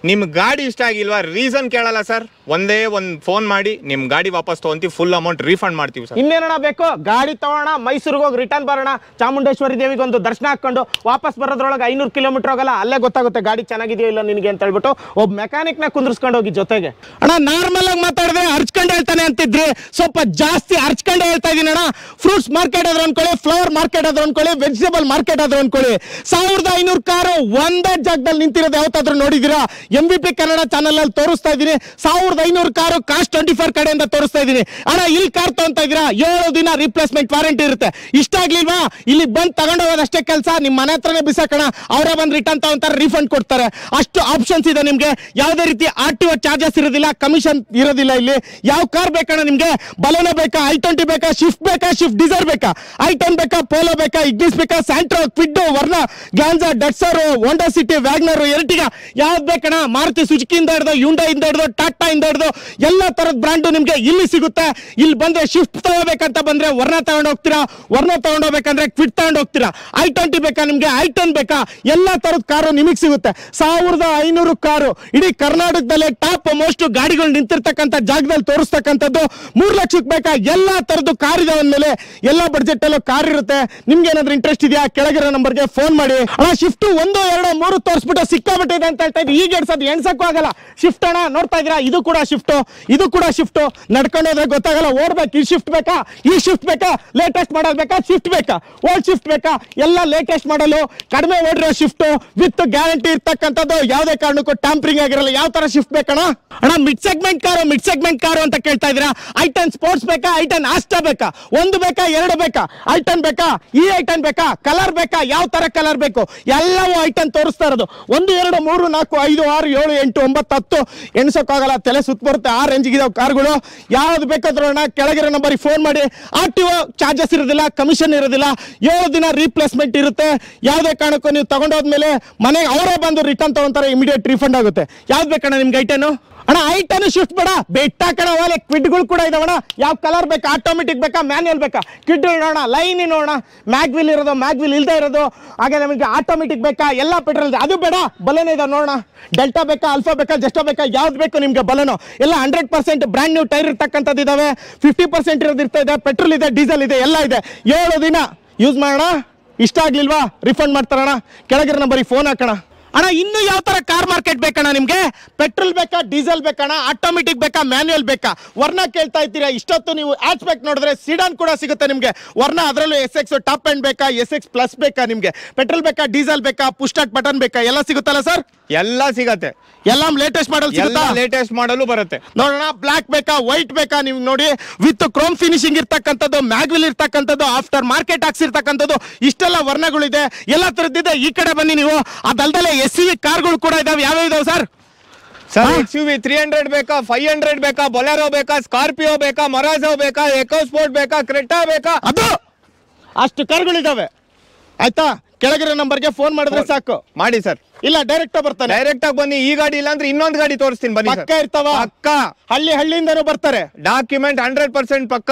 ನಿಮ್ ಗಾಡಿ ಇಷ್ಟ ಆಗಿಲ್ವಾ ರೀಸನ್ ಕೇಳಲ್ಲ ಸರ್ ಒಂದೇ ಒಂದ್ ಫೋನ್ ಮಾಡಿ ನಿಮ್ ಗಾಡಿ ವಾಪಸ್ ತಗೊಂತೀವಿ ಫುಲ್ ಅಮೌಂಟ್ ರೀಫಂಡ್ ಮಾಡ್ತೀವಿ ಸರ್ ಇನ್ನೇನಣ್ಣ ಬೇಕು ಗಾಡಿ ತಗೋಣ ಮೈಸೂರಿಗೆ ಹೋಗಿ ರಿಟರ್ನ್ ಬರೋಣ ಚಾಮುಂಡೇಶ್ವರಿ ದೇವಿಗೆ ಒಂದು ದರ್ಶನ ಹಾಕೊಂಡು ವಾಪಸ್ ಬರೋದ್ರೊಳಗೆ ಐನೂರು ಕಿಲೋಮೀಟರ್ ಹೋಗಲ್ಲ ಅಲ್ಲೇ ಗೊತ್ತಾಗುತ್ತೆ ಗಾಡಿ ಚೆನ್ನಾಗಿದೆಯೋ ಇಲ್ಲ ನಿನಗೆ ಅಂತ ಹೇಳ್ಬಿಟ್ಟು ಒಬ್ಬ ಮೆಕ್ಯಾನಿಕ್ ನ ಕುಂದ್ರಿಸ್ಕೊಂಡು ಹೋಗಿ ಜೊತೆಗೆ ಅಣ್ಣ ನಾರ್ಮಲ್ ಆಗಿ ಮಾತಾಡಿದ್ರೆ ಹರ್ಚ್ಕೊಂಡು ಹೇಳ್ತಾನೆ ಅಂತಿದ್ರಿ ಸ್ವಲ್ಪ ಜಾಸ್ತಿ ಹರ್ಚ್ಕೊಂಡು ಹೇಳ್ತಾ ಇದೀನಿ ಅಣ್ಣ ಫ್ರೂಟ್ಸ್ ಮಾರ್ಕೆಟ್ ಆದ್ರೆ ಅನ್ಕೊಳ್ಳಿ ಫ್ಲವರ್ ಮಾರ್ಕೆಟ್ ಆದ್ರೆ ಅನ್ಕೊಳ್ಳಿ ವೆಜಿಟೇಬಲ್ ಮಾರ್ಕೆಟ್ ಆದ್ರೆ ಅನ್ಕೊಳ್ಳಿ ಸಾವಿರದ ಐನೂರು ಕಾರು ಒಂದೇ ಜಾಗದಲ್ಲಿ ನಿಂತಿರೋದು ಯಾವತ್ತಾದ್ರೂ ನೋಡಿದೀರಾ M B P Kannada channel ಅಲ್ಲಿ ತೋರಿಸ್ತಾ ಇದೀನಿ ಸಾವಿರದ ಐನೂರು ಕಾರು ಕಾಸ್ಟ್ ಟ್ವೆಂಟಿ ಫೋರ್ ಕಡೆಯಿಂದ ತೋರಿಸ್ತಾ ಇದೀನಿ ಅಣ್ಣ ಇಲ್ಲಿ ಕಾರ್ ತಗೊಂತ ಇದೀರಾ ಏಳು ದಿನ ರಿಪ್ಲೇಸ್ಮೆಂಟ್ ವಾರಂಟಿ ಇರುತ್ತೆ ಇಷ್ಟ ಆಗ್ಲಿಲ್ವಾ ಇಲ್ಲಿ ಬಂದು ತಗೊಂಡು ಹೋಗೋದಷ್ಟೇ ಕೆಲಸ ನಿಮ್ಮ ಮನೆ ಹತ್ರನೇ ಬಿಸಾಕೋಣ ಅವರೇ ಬಂದು ರಿಟರ್ನ್ ತಗೊಂತಾರೆ ರೀಫಂಡ್ ಕೊಡ್ತಾರೆ ಅಷ್ಟು ಆಪ್ಷನ್ಸ್ ಇದೆ ನಿಮಗೆ ಯಾವುದೇ ರೀತಿ ಆರ್ ಟಿ ಒ ಚಾರ್ಜಸ್ ಇರೋದಿಲ್ಲ ಕಮಿಷನ್ ಇರೋದಿಲ್ಲ ಇಲ್ಲಿ ಯಾವ ಕಾರ್ ಬೇಕಣ್ಣ ನಿಮಗೆ ಬಲೋನೋ ಬೇಕಾ ಐ ಟ್ವೆಂಟಿ ಬೇಕಾ ಶಿಫ್ಟ್ ಬೇಕಾ ಶಿಫ್ಟ್ ಡಿಸೈರ್ ಬೇಕಾ ಐ ಟೆನ್ ಬೇಕಾ ಪೋಲೋ ಬೇಕಾ ಇಗ್ನಿಸ್ ಬೇಕಾ ಸ್ಯಾಂಟ್ರೋ ಕ್ವಿಡ್ಡು ವರ್ಣ ಗ್ಯಾನ್ಸಾ ಡಟ್ಸರು ಹೋಂಡಾ ಸಿಟಿ ವ್ಯಾಗ್ನರು ಎರಟಿಗ ಯಾವ್ದು ಬೇಕಣ್ಣ ಮಾರುತಿ ಸುಜುಕಿಯಿಂದ ಹಿಡಿದು ಯುಂಡಾಯಿಂದ ಹಿಡಿದು ಟಾಟಾ ಇಂದ ಹಿಡಿದು ಎಲ್ಲ ತರದ ಬ್ರ್ಯಾಂಡು ನಿಮಗೆ ಇಲ್ಲಿ ಸಿಗುತ್ತೆ ಇಲ್ಲಿ ಬಂದ್ರೆ ಶಿಫ್ಟ್ ತಗೋಬೇಕಂತ ಬಂದ್ರೆ ವರ್ಣ ತಗೊಂಡು ಹೋಗ್ತೀರಾ ವರ್ಣ ತಗೊಂಡು ಹೋಗ್ಬೇಕಂದ್ರೆ ಕ್ವಿಡ್ ತಗೊಂಡು ಹೋಗ್ತೀರಾ ಐ ಟ್ವೆಂಟಿ ಬೇಕಾ ನಿಮ್ಗೆ ಐ ಟೆನ್ ಬೇಕಾ ಎಲ್ಲ ತರದ ಕಾರು ನಿಮಗೆ ಸಿಗುತ್ತೆ ಸಾವಿರದ ಐನೂರು ಕಾರು ಇಡೀ ಕರ್ನಾಟಕದಲ್ಲೇ ಟಾಪ್ ಮೋಸ್ಟ್ ಗಾಡಿಗಳು ನಿಂತಿರ್ತಕ್ಕಂಥ ಜಾಗದಲ್ಲಿ ತೋರಿಸ್ತಕ್ಕಂಥದ್ದು ಮೂರು ಲಕ್ಷಕ್ಕೆ ಬೇಕಾ ಎಲ್ಲ ತರದ್ದು ಕಾರ್ ಇದೆ ಅಂದ್ಮೇಲೆ ಎಲ್ಲ ಬಡ್ಜೆಟ್ ಅಲ್ಲೂ ಕಾರ್ ಇರುತ್ತೆ ನಿಮ್ಗೆ ಏನಾದ್ರು ಇಂಟ್ರೆಸ್ಟ್ ಇದೆಯಾ ಕೆಳಗಿರೋ ನಂಬರ್ಗೆ ಫೋನ್ ಮಾಡಿ ಅಣ್ಣ ಶಿಫ್ಟ್ ಒಂದು ಎರಡು ಮೂರು ತೋರಿಸ್ಬಿಟ್ಟು ಸಿಕ್ಕಾಬಿಟ್ಟಿದೆ ಅಂತ ಹೇಳ್ತಾ ಇದ್ವಿ ಈಗ ಎಡ್ಸೋದು ಎಣ್ಸಕ್ಕೂ ಆಗಲ್ಲ ಶಿಫ್ಟ್ ಅಣ್ಣ ನೋಡ್ತಾ ಇದ್ದೀರಾ ಇದು ಕೂಡ ಶಿಫ್ಟ್ ಇದು ಕೂಡ ಶಿಫ್ಟ್ ನಡ್ಕೊಂಡು ಹೋದ್ರೆ ಗೊತ್ತಾಗಲ್ಲ ಓಡ್ಬೇಕು ಈ ಶಿಫ್ಟ್ ಬೇಕಾ ಈ ಶಿಫ್ಟ್ ಬೇಕಾ ಲೇಟೆಸ್ಟ್ ಮಾಡಲ್ ಬೇಕಾ ಶಿಫ್ಟ್ ಬೇಕಾ ಓಲ್ಡ್ ಶಿಫ್ಟ್ ಬೇಕಾ ಎಲ್ಲ ಲೇಟೆಸ್ಟ್ ಮಾಡಲು ಕಡಿಮೆ ಓಡಿರೋ ಶಿಫ್ಟ್ ವಿತ್ ಗ್ಯಾರಂಟಿ ಇರ್ತಕ್ಕಂಥದ್ದು ಯಾವುದೇ ಕಾರಣಕ್ಕೂ ಟ್ಯಾಂಪರಿಂಗ್ ಆಗಿರಲ್ಲ ಯಾವ ತರ ಶಿಫ್ಟ್ ಬೇಕಣ್ಣ ಅಣ್ಣ mid segment car mid segment car ಅಂತ ಕೇಳ್ತಾ ಇದ್ದೀರಾ ಐಟನ್ ಸ್ಪೋರ್ಟ್ಸ್ ಬೇಕಾ ಐಟನ್ ಆಸ್ಟಾ ಬೇಕಾ ಒಂದು ಬೇಕಾ ಎರಡು ಬೇಕಾ ಐಟನ್ ಬೇಕಾ ಈ ಐಟನ್ ಬೇಕಾ ಕಲರ್ ಬೇಕಾ ಯಾವ ತರ ಕಲರ್ ಬೇಕು ಎಲ್ಲವೂ ಐಟನ್ ತೋರಿಸ್ತಾ ಇರೋದು ಒಂದು ಎರಡು ಮೂರು ನಾಲ್ಕು ಐದು ಆರು ಏಳು ಎಂಟು ಒಂಬತ್ತು ಹತ್ತು ಎಣ್ಸೋಕ್ಕಾಗಲ್ಲ ತಲೆ ಸುತ್ತ ಬರುತ್ತೆ ಆ ರೇಂಜಿಗೆ ಇದಾವೆ ಕಾರ್ಗಳು ಯಾವ್ದು ಬೇಕಾದ್ರೂ ಅಣ್ಣ ಕೆಳಗಿರೋ ನಂಬರಿಗೆ ಫೋನ್ ಮಾಡಿ ಆರ್ ಟಿ ಒ ಚಾರ್ಜಸ್ ಇರೋದಿಲ್ಲ ಕಮಿಷನ್ ಇರೋದಿಲ್ಲ ಏಳು ದಿನ ರೀಪ್ಲೇಸ್ಮೆಂಟ್ ಇರುತ್ತೆ ಯಾವುದೇ ಕಾರಣಕ್ಕೂ ನೀವು ತಗೊಂಡೋದ್ಮೇಲೆ ಮನೆಗೆ ಅವರೇ ಬಂದು ರಿಟರ್ನ್ ತಗೊಂತಾರೆ ಇಮಿಡಿಯೇಟ್ ರೀಫಂಡ್ ಆಗುತ್ತೆ ಯಾವ್ದು ಬೇಕಣ್ಣ ನಿಮ್ಗೆ ಐಟನು ಅಣ್ಣ ಐಟನು ಶಿಫ್ಟ್ ಬೇಡ ಬೆಟ್ಟ ಕಣ ಒಲೆ ಕ್ವಿಡ್ಗಳು ಕೂಡ ಇದಾವಣ್ಣ ಯಾವ ಕಲರ್ ಬೇಕಾ ಆಟೋಮೆಟಿಕ್ ಬೇಕಾ ಮ್ಯಾನ್ಯಲ್ ಬೇಕಾ ಕಿಡ್ ನೋಡೋಣ ಲೈನ್ ನೋಡೋಣ ಮ್ಯಾಗ್ವಿಲ್ ಇರೋದು ಮ್ಯಾಗ್ವಿಲ್ ಇಲ್ಲದೆ ಇರೋದು ಹಾಗೆ ನಮಗೆ ಆಟೋಮೆಟಿಕ್ ಬೇಕಾ ಎಲ್ಲ ಪೆಟ್ರೋಲ್ ಇದೆ ಅದು ಬೇಡ ಬಲೂನ್ ಇದೆ ನೋಡೋಣ ಡೆಲ್ಟಾ ಬೇಕಾ ಅಲ್ಫಾ ಬೇಕಾ ಜಸ್ಟಾ ಬೇಕಾ ಯಾವ್ದು ಬೇಕು ನಿಮ್ಗೆ ಬಲೂನು ಎಲ್ಲ hundred percent brand new tyre ಇರ್ತಕ್ಕಂಥದ್ದು ಇದಾವೆ ಫಿಫ್ಟಿ ಪರ್ಸೆಂಟ್ ಇರೋದು ಇರ್ತಾ ಇದೆ ಪೆಟ್ರೋಲ್ ಇದೆ ಡೀಸೆಲ್ ಇದೆ ಎಲ್ಲ ಇದೆ ಏಳು ದಿನ ಯೂಸ್ ಮಾಡೋಣ ಇಷ್ಟ ಆಗ್ಲಿಲ್ವಾ ರಿಫಂಡ್ ಮಾಡ್ತಾರಣ ಕೆಳಗಿರೋ ನಂಬರಿಗೆ ಫೋನ್ ಹಾಕೋಣ ಅಣ್ಣ ಇನ್ನು ಯಾವ ತರ ಕಾರ್ ಮಾರ್ಕೆಟ್ ಬೇಕಣ್ಣ ನಿಮ್ಗೆ ಪೆಟ್ರೋಲ್ ಬೇಕಾ ಡೀಸೆಲ್ ಬೇಕಣ್ಣ ಆಟೋಮೆಟಿಕ್ ಬೇಕಾ ಮ್ಯಾನ್ಯುಯಲ್ ಬೇಕಾ ವರ್ಣ ಕೇಳ್ತಾ ಇದ್ದೀರಾ ಇಷ್ಟೊತ್ತು ನೀವು ಆಚ್ ಬ್ಯಾಕ್ ನೋಡಿದ್ರೆ ಸಿಡಾನ್ ಕೂಡ ಸಿಗುತ್ತೆ ನಿಮ್ಗೆ ವರ್ಣ ಅದರಲ್ಲೂ ಎಸ್ ಎಕ್ಸ್ ಟಾಪ್ ಎಂಡ್ ಬೇಕಾ ಎಸ್ ಎಕ್ಸ್ ಪ್ಲಸ್ ಬೇಕಾ ನಿಮ್ಗೆ ಪೆಟ್ರೋಲ್ ಬೇಕಾ ಡೀಸೆಲ್ ಬೇಕಾ ಪುಸ್ಟಾಟ್ ಬಟನ್ ಬೇಕಾ ಎಲ್ಲ ಸಿಗುತ್ತಲ್ಲ ಸರ್ ಎಲ್ಲ ಸಿಗತ್ತೆ ಎಲ್ಲ ಲೇಟೆಸ್ಟ್ ಮಾಡಲ್ ಎಲ್ಲ ಸಿಗುತ್ತಾ ಲೇಟೆಸ್ಟ್ ಮಾಡಲು ಬರುತ್ತೆ ನೋಡೋಣ ಬ್ಲಾಕ್ ಬೇಕಾ ವೈಟ್ ಬೇಕಾ ನೀವು ನೋಡಿ ವಿತ್ ಕ್ರೋಮ್ ಫಿನಿಶಿಂಗ್ ಇರ್ತಕ್ಕಂಥದ್ದು ಮ್ಯಾಗ್ವಿಲ್ ಇರ್ತಕ್ಕಂಥದ್ದು ಆಫ್ಟರ್ ಮಾರ್ಕೆಟ್ ಹಾಕ್ಸಿರ್ತಕ್ಕಂಥದ್ದು ಇಷ್ಟೆಲ್ಲ ವರ್ಣಗಳಿದೆ ಎಲ್ಲ ತರದ್ದಿದೆ ಈ ಕಡೆ ಬನ್ನಿ ನೀವು ಅದಲ್ದಲೆ ಎಸ್ ಸಿ ಕಾರ್ಗಳು ಕೂಡ ಇದಾವೆ ಯಾವ್ಯಾವ ಇದಾವೆ ಸರ್ ಸರ್ ಹಾ? X U V three hundred ಬೇಕಾ ಫೈವ್ ಹಂಡ್ರೆಡ್ ಬೇಕಾ ಬೊಲೆರೋ ಬೇಕಾ ಸ್ಕಾರ್ಪಿಯೋ ಬೇಕಾ ಮರಾಜೋ ಬೇಕಾ ಎಕೋ ಸ್ಪೋರ್ಟ್ ಬೇಕಾ ಕ್ರೆಟಾ ಬೇಕಾ ಅದು ಅಷ್ಟು ಕಾರ್ಗಳಿದಾವೆ ಆಯ್ತಾ ಕೆಳಗಿರೋ ನಂಬರ್ಗೆ ಫೋನ್ ಮಾಡಿದ್ರೆ ಸಾಕು ಮಾಡಿ ಸರ್ ಇಲ್ಲ ಡೈರೆಕ್ಟ್ ಬರ್ತಾನೆ ಡೈರೆಕ್ಟ್ ಆಗಿ ಬನ್ನಿ ಈ ಗಾಡಿ ಇಲ್ಲ ಅಂದ್ರೆ ಇನ್ನೊಂದು ಗಾಡಿ ತೋರಿಸ್ತೀನಿ ಬನ್ನಿ ಪಕ್ಕ ಇರ್ತಾವ ಪಕ್ಕ ಹಳ್ಳಿ ಹಳ್ಳಿಯಿಂದನೂ ಬರ್ತಾರೆ ಡಾಕ್ಯುಮೆಂಟ್ ಹಂಡ್ರೆಡ್ ಪರ್ಸೆಂಟ್ ಪಕ್ಕ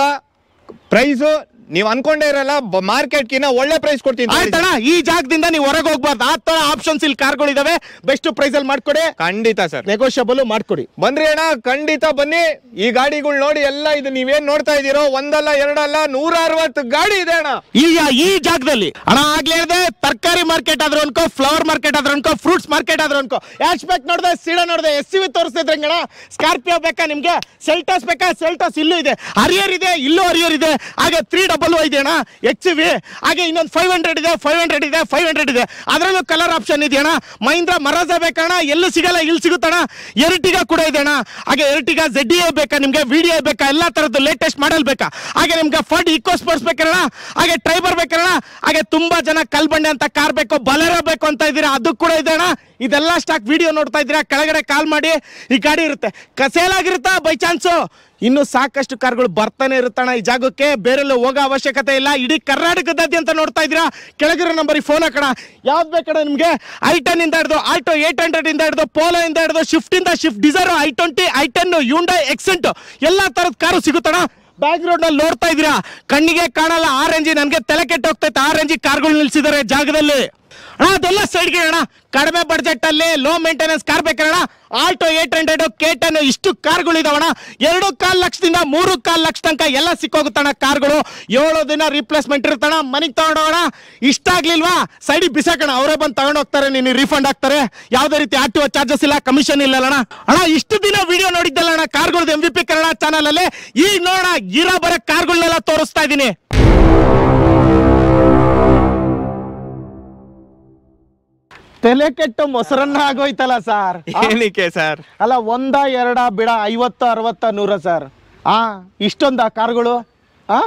ಪ್ರೈಸು ನೀವು ಅನ್ಕೊಂಡೇ ಇರಲ್ಲ ಮಾರ್ಕೆಟ್ ಕಿನ್ನ ಒಳ್ಳೆ ಪ್ರೈಸ್ ಕೊಡ್ತೀನಿ ತಗೊಳ್ಳಿ ಆಯ್ತಣ್ಣ ಈ ಜಾಗದಿಂದ ನೀವು ಹೊರಗೆ ಹೋಗ್ಬಾರ್ದು ಆ ತರ ಆಪ್ಷನ್ಸ್ ಇಲ್ಲಿ ಕಾರ್ಗಳಿದಾವೆ ಬೆಸ್ಟ್ ಪ್ರೈಸ್ ಅಲ್ಲಿ ಮಾಡ್ಕೊಡಿ sir. ಖಂಡಿತ ಸರ್ ನೆಗೋಷಿಯಬಲ್ ಮಾಡ್ಕೊಡಿ ಬಂದ್ರಿ ಅಣ್ಣ ಖಂಡಿತ ಬನ್ನಿ ಈ ಗಾಡಿಗಳು ನೋಡಿ ಎಲ್ಲ ಇದು ನೀವೇನ್ ನೋಡ್ತಾ ಇದೀರೋ ಒಂದಲ್ಲ ಎರಡಲ್ಲ ನೂರ ಅರವತ್ತು ಗಾಡಿ ಇದೆ ಅಣ್ಣ ಈಗ ಈ ಜಾಗದಲ್ಲಿ ಹಣ ಆಗ್ಲೇ ಹೇಳಿದೆ ತರಕಾರಿ ಮಾರ್ಕೆಟ್ ಆದ್ರೂ ಅನ್ಕೋ ಫ್ಲವರ್ ಮಾರ್ಕೆಟ್ ಆದ್ರೂ ಅನ್ಕೋ ಫ್ರೂಟ್ಸ್ ಮಾರ್ಕೆಟ್ ಆದ್ರೂ ಅನ್ಕೋ ಯಾಶ್ ಬೇಕು ನೋಡಿದೆ ಸೀಡ ನೋಡಿದೆ ಎಸ್ ಸಿ ವಿ ತೋರಿಸ್ತಿದ್ರೆ ಅಣ್ಣ ಸ್ಕಾರ್ಪಿಯೋ ಬೇಕಾ ನಿಮ್ಗೆ ಸೆಲ್ಟಾಸ್ ಬೇಕಾ ಸೆಲ್ಟಾಸ್ ಇಲ್ಲೂ ಇದೆ ಹರಿಯರ್ ಇದೆ ಇಲ್ಲೂ ಹರಿಯರ್ ಇದೆ ಹಾಗೆ ತ್ರೀ ಡಬಲ್ ಇದೆ ಅಣ್ಣ ಎಚ್ ವಿ ಹಾಗೆ ಇನ್ನೊಂದು ಫೈವ್ ಹಂಡ್ರೆಡ್ ಇದೆ ಫೈವ್ ಹಂಡ್ರೆಡ್ ಇದೆ ಫೈವ್ ಹಂಡ್ರೆಡ್ ಇದೆ ಅದರಲ್ಲೂ ಕಲರ್ ಆಪ್ಷನ್ ಇದೆ ಅಣ್ಣ ಮಹೀಂದ್ರ ಮರಾಜ ಬೇಕಣ್ಣ ಎಲ್ಲೂ ಸಿಗಲ್ಲ ಇಲ್ಲಿ ಸಿಗುತ್ತಣ್ಣ ಎರ್ಟಿಗ ಕೂಡ ಇದೆ ಅಣ್ಣ ಹಾಗೆ ಎರ್ಟಿಗ ಜೆಡ್ ಎ ಬೇಕಾ ನಿಮ್ಗೆ ವಿಡಿಯೋ ಬೇಕಾ ಎಲ್ಲ ತರದ್ದು ಲೇಟೆಸ್ಟ್ ಮಾಡಲ್ ಬೇಕಾ ಹಾಗೆ ನಿಮ್ಗೆ ಫಡ್ ಇಕೋ ಸ್ಪೋರ್ಟ್ಸ್ ಬೇಕಣ್ಣ ಹಾಗೆ ಟ್ರೈಬರ್ ಬೇಕಣ್ಣ ಹಾಗೆ ತುಂಬಾ ಜನ ಕಲ್ಬಂಡೆ ಅಂತ ಕಾರ್ ಬೇಕು ಬಲೆರೋ ಬೇಕು ಅಂತ ಇದ್ದೀರಾ ಅದು ಕೂಡ ಇದೆ ಅಣ್ಣ ಇದೆಲ್ಲ ಸ್ಟಾಕ್ ವಿಡಿಯೋ ನೋಡ್ತಾ ಇದ್ದೀರಾ ಕೆಳಗಡೆ ಕಾಲ್ ಮಾಡಿ ಈ ಗಾಡಿ ಇರುತ್ತೆ ಸೇಲ್ ಆಗಿರುತ್ತಾ ಬೈ ಚಾನ್ಸು ಇನ್ನು ಸಾಕಷ್ಟು ಕಾರ್ಗಳು ಬರ್ತಾನೆ ಇರುತ್ತಣ್ಣ ಈ ಜಾಗಕ್ಕೆ ಬೇರೆಲ್ಲ ಹೋಗೋ ಅವಶ್ಯಕತೆ ಇಲ್ಲ ಇಡೀ ಕರ್ನಾಟಕದಾದ್ಯಂತ ನೋಡ್ತಾ ಇದ್ದೀರಾ ಕೆಳಗಿರೋ ನಂಬರಿಗೆ ಫೋನ್ ಹಾಕೋಣ ಯಾವ್ದು ಬೇಕಣ್ಣ ನಿಮಗೆ ಐ ಟೆನ್ ಇಂದ ಹಿಡಿದು ಆಲ್ಟೋ ಏಟ್ ಹಂಡ್ರೆಡ್ ಇಂದ ಹಿಡಿದು ಪೋಲೋ ಇಂದ ಹಿಡಿದು ಶಿಫ್ಟ್ ಇಂದ Swift Dzire I twenty I ten Hyundai Xcent ಎಲ್ಲ ತರದ ಕಾರು ಸಿಗುತ್ತಣ್ಣ ಬ್ಯಾಕ್ ರೋಡ್ ನಲ್ಲಿ ನೋಡ್ತಾ ಇದ್ದೀರಾ ಕಣ್ಣಿಗೆ ಕಾಣಲ್ಲ ಆ ರೇಂಜಿ ನನಗೆ ತಲೆ ಕೆಟ್ಟು ಹೋಗ್ತೈತೆ ಆ ರೇಂಜಿ ಕಾರ್ಗಳು ನಿಲ್ಸಿದ್ದಾರೆ ಜಾಗದಲ್ಲಿ ಅಣ್ಣ ಅದೆಲ್ಲ ಸೈಡ್ಗೆ ಅಣ್ಣ ಕಡಿಮೆ ಬಡ್ಜೆಟ್ ಅಲ್ಲಿ ಲೋ ಮೇಂಟೆನೆನ್ಸ್ ಕಾರ್ ಬೇಕಾರಣ Alto eight hundred K ten ಇಷ್ಟು ಕಾರ್ಗಳು ಇದಾವಣ ಎರಡು ಕಾಲ್ ಲಕ್ಷದಿಂದ ಮೂರು ಕಾಲ್ ಲಕ್ಷ ತನಕ ಎಲ್ಲ ಸಿಕ್ಕೋಗುತ್ತಣ್ಣ ಕಾರ್ಗಳು ಏಳು ದಿನ ರಿಪ್ಲೇಸ್ಮೆಂಟ್ ಇರುತ್ತಣ ಮನೆಗೆ ತಗೊಂಡೋಗೋಣ ಇಷ್ಟ ಆಗ್ಲಿಲ್ವಾ ಸೈಡಿಗೆ ಬಿಸಾಕಣ ಅವರೇ ಬಂದು ತಗೊಂಡು ಹೋಗ್ತಾರೆ ನೀನು ರೀಫಂಡ್ ಆಗ್ತಾರೆ ಯಾವುದೇ ರೀತಿ ಆರ್ ಟಿ ಒ ಚಾರ್ಜಸ್ ಇಲ್ಲ ಕಮಿಷನ್ ಇಲ್ಲ ಅಣ್ಣ ಅಣ್ಣ ಇಷ್ಟು ದಿನ ವಿಡಿಯೋ ನೋಡಿದ್ದಲ್ಲ ಅಣ್ಣ ಕಾರ್ಗಳದ್ದು M V P Kannada channel ಅಲ್ಲಿ ಈಗ ನೋಡ ಇರೋ ಬರೋ ಕಾರ್ಗಳನ್ನೆಲ್ಲ ತೋರಿಸ್ತಾ ಇದ್ದೀನಿ ತಲೆ ಕೆಟ್ಟು ಮೊಸರನ್ನ ಆಗೋಯ್ತಲ್ಲ ಸರ್ ಏನಕ್ಕೆ ಸರ್ ಅಲ್ಲ ಒಂದ ಎರಡ ಬಿಡ ಐವತ್ತು ಅರವತ್ತ ನೂರ ಸರ್ ಆ ಇಷ್ಟೊಂದ ಕಾರ್ಗಳು ಆ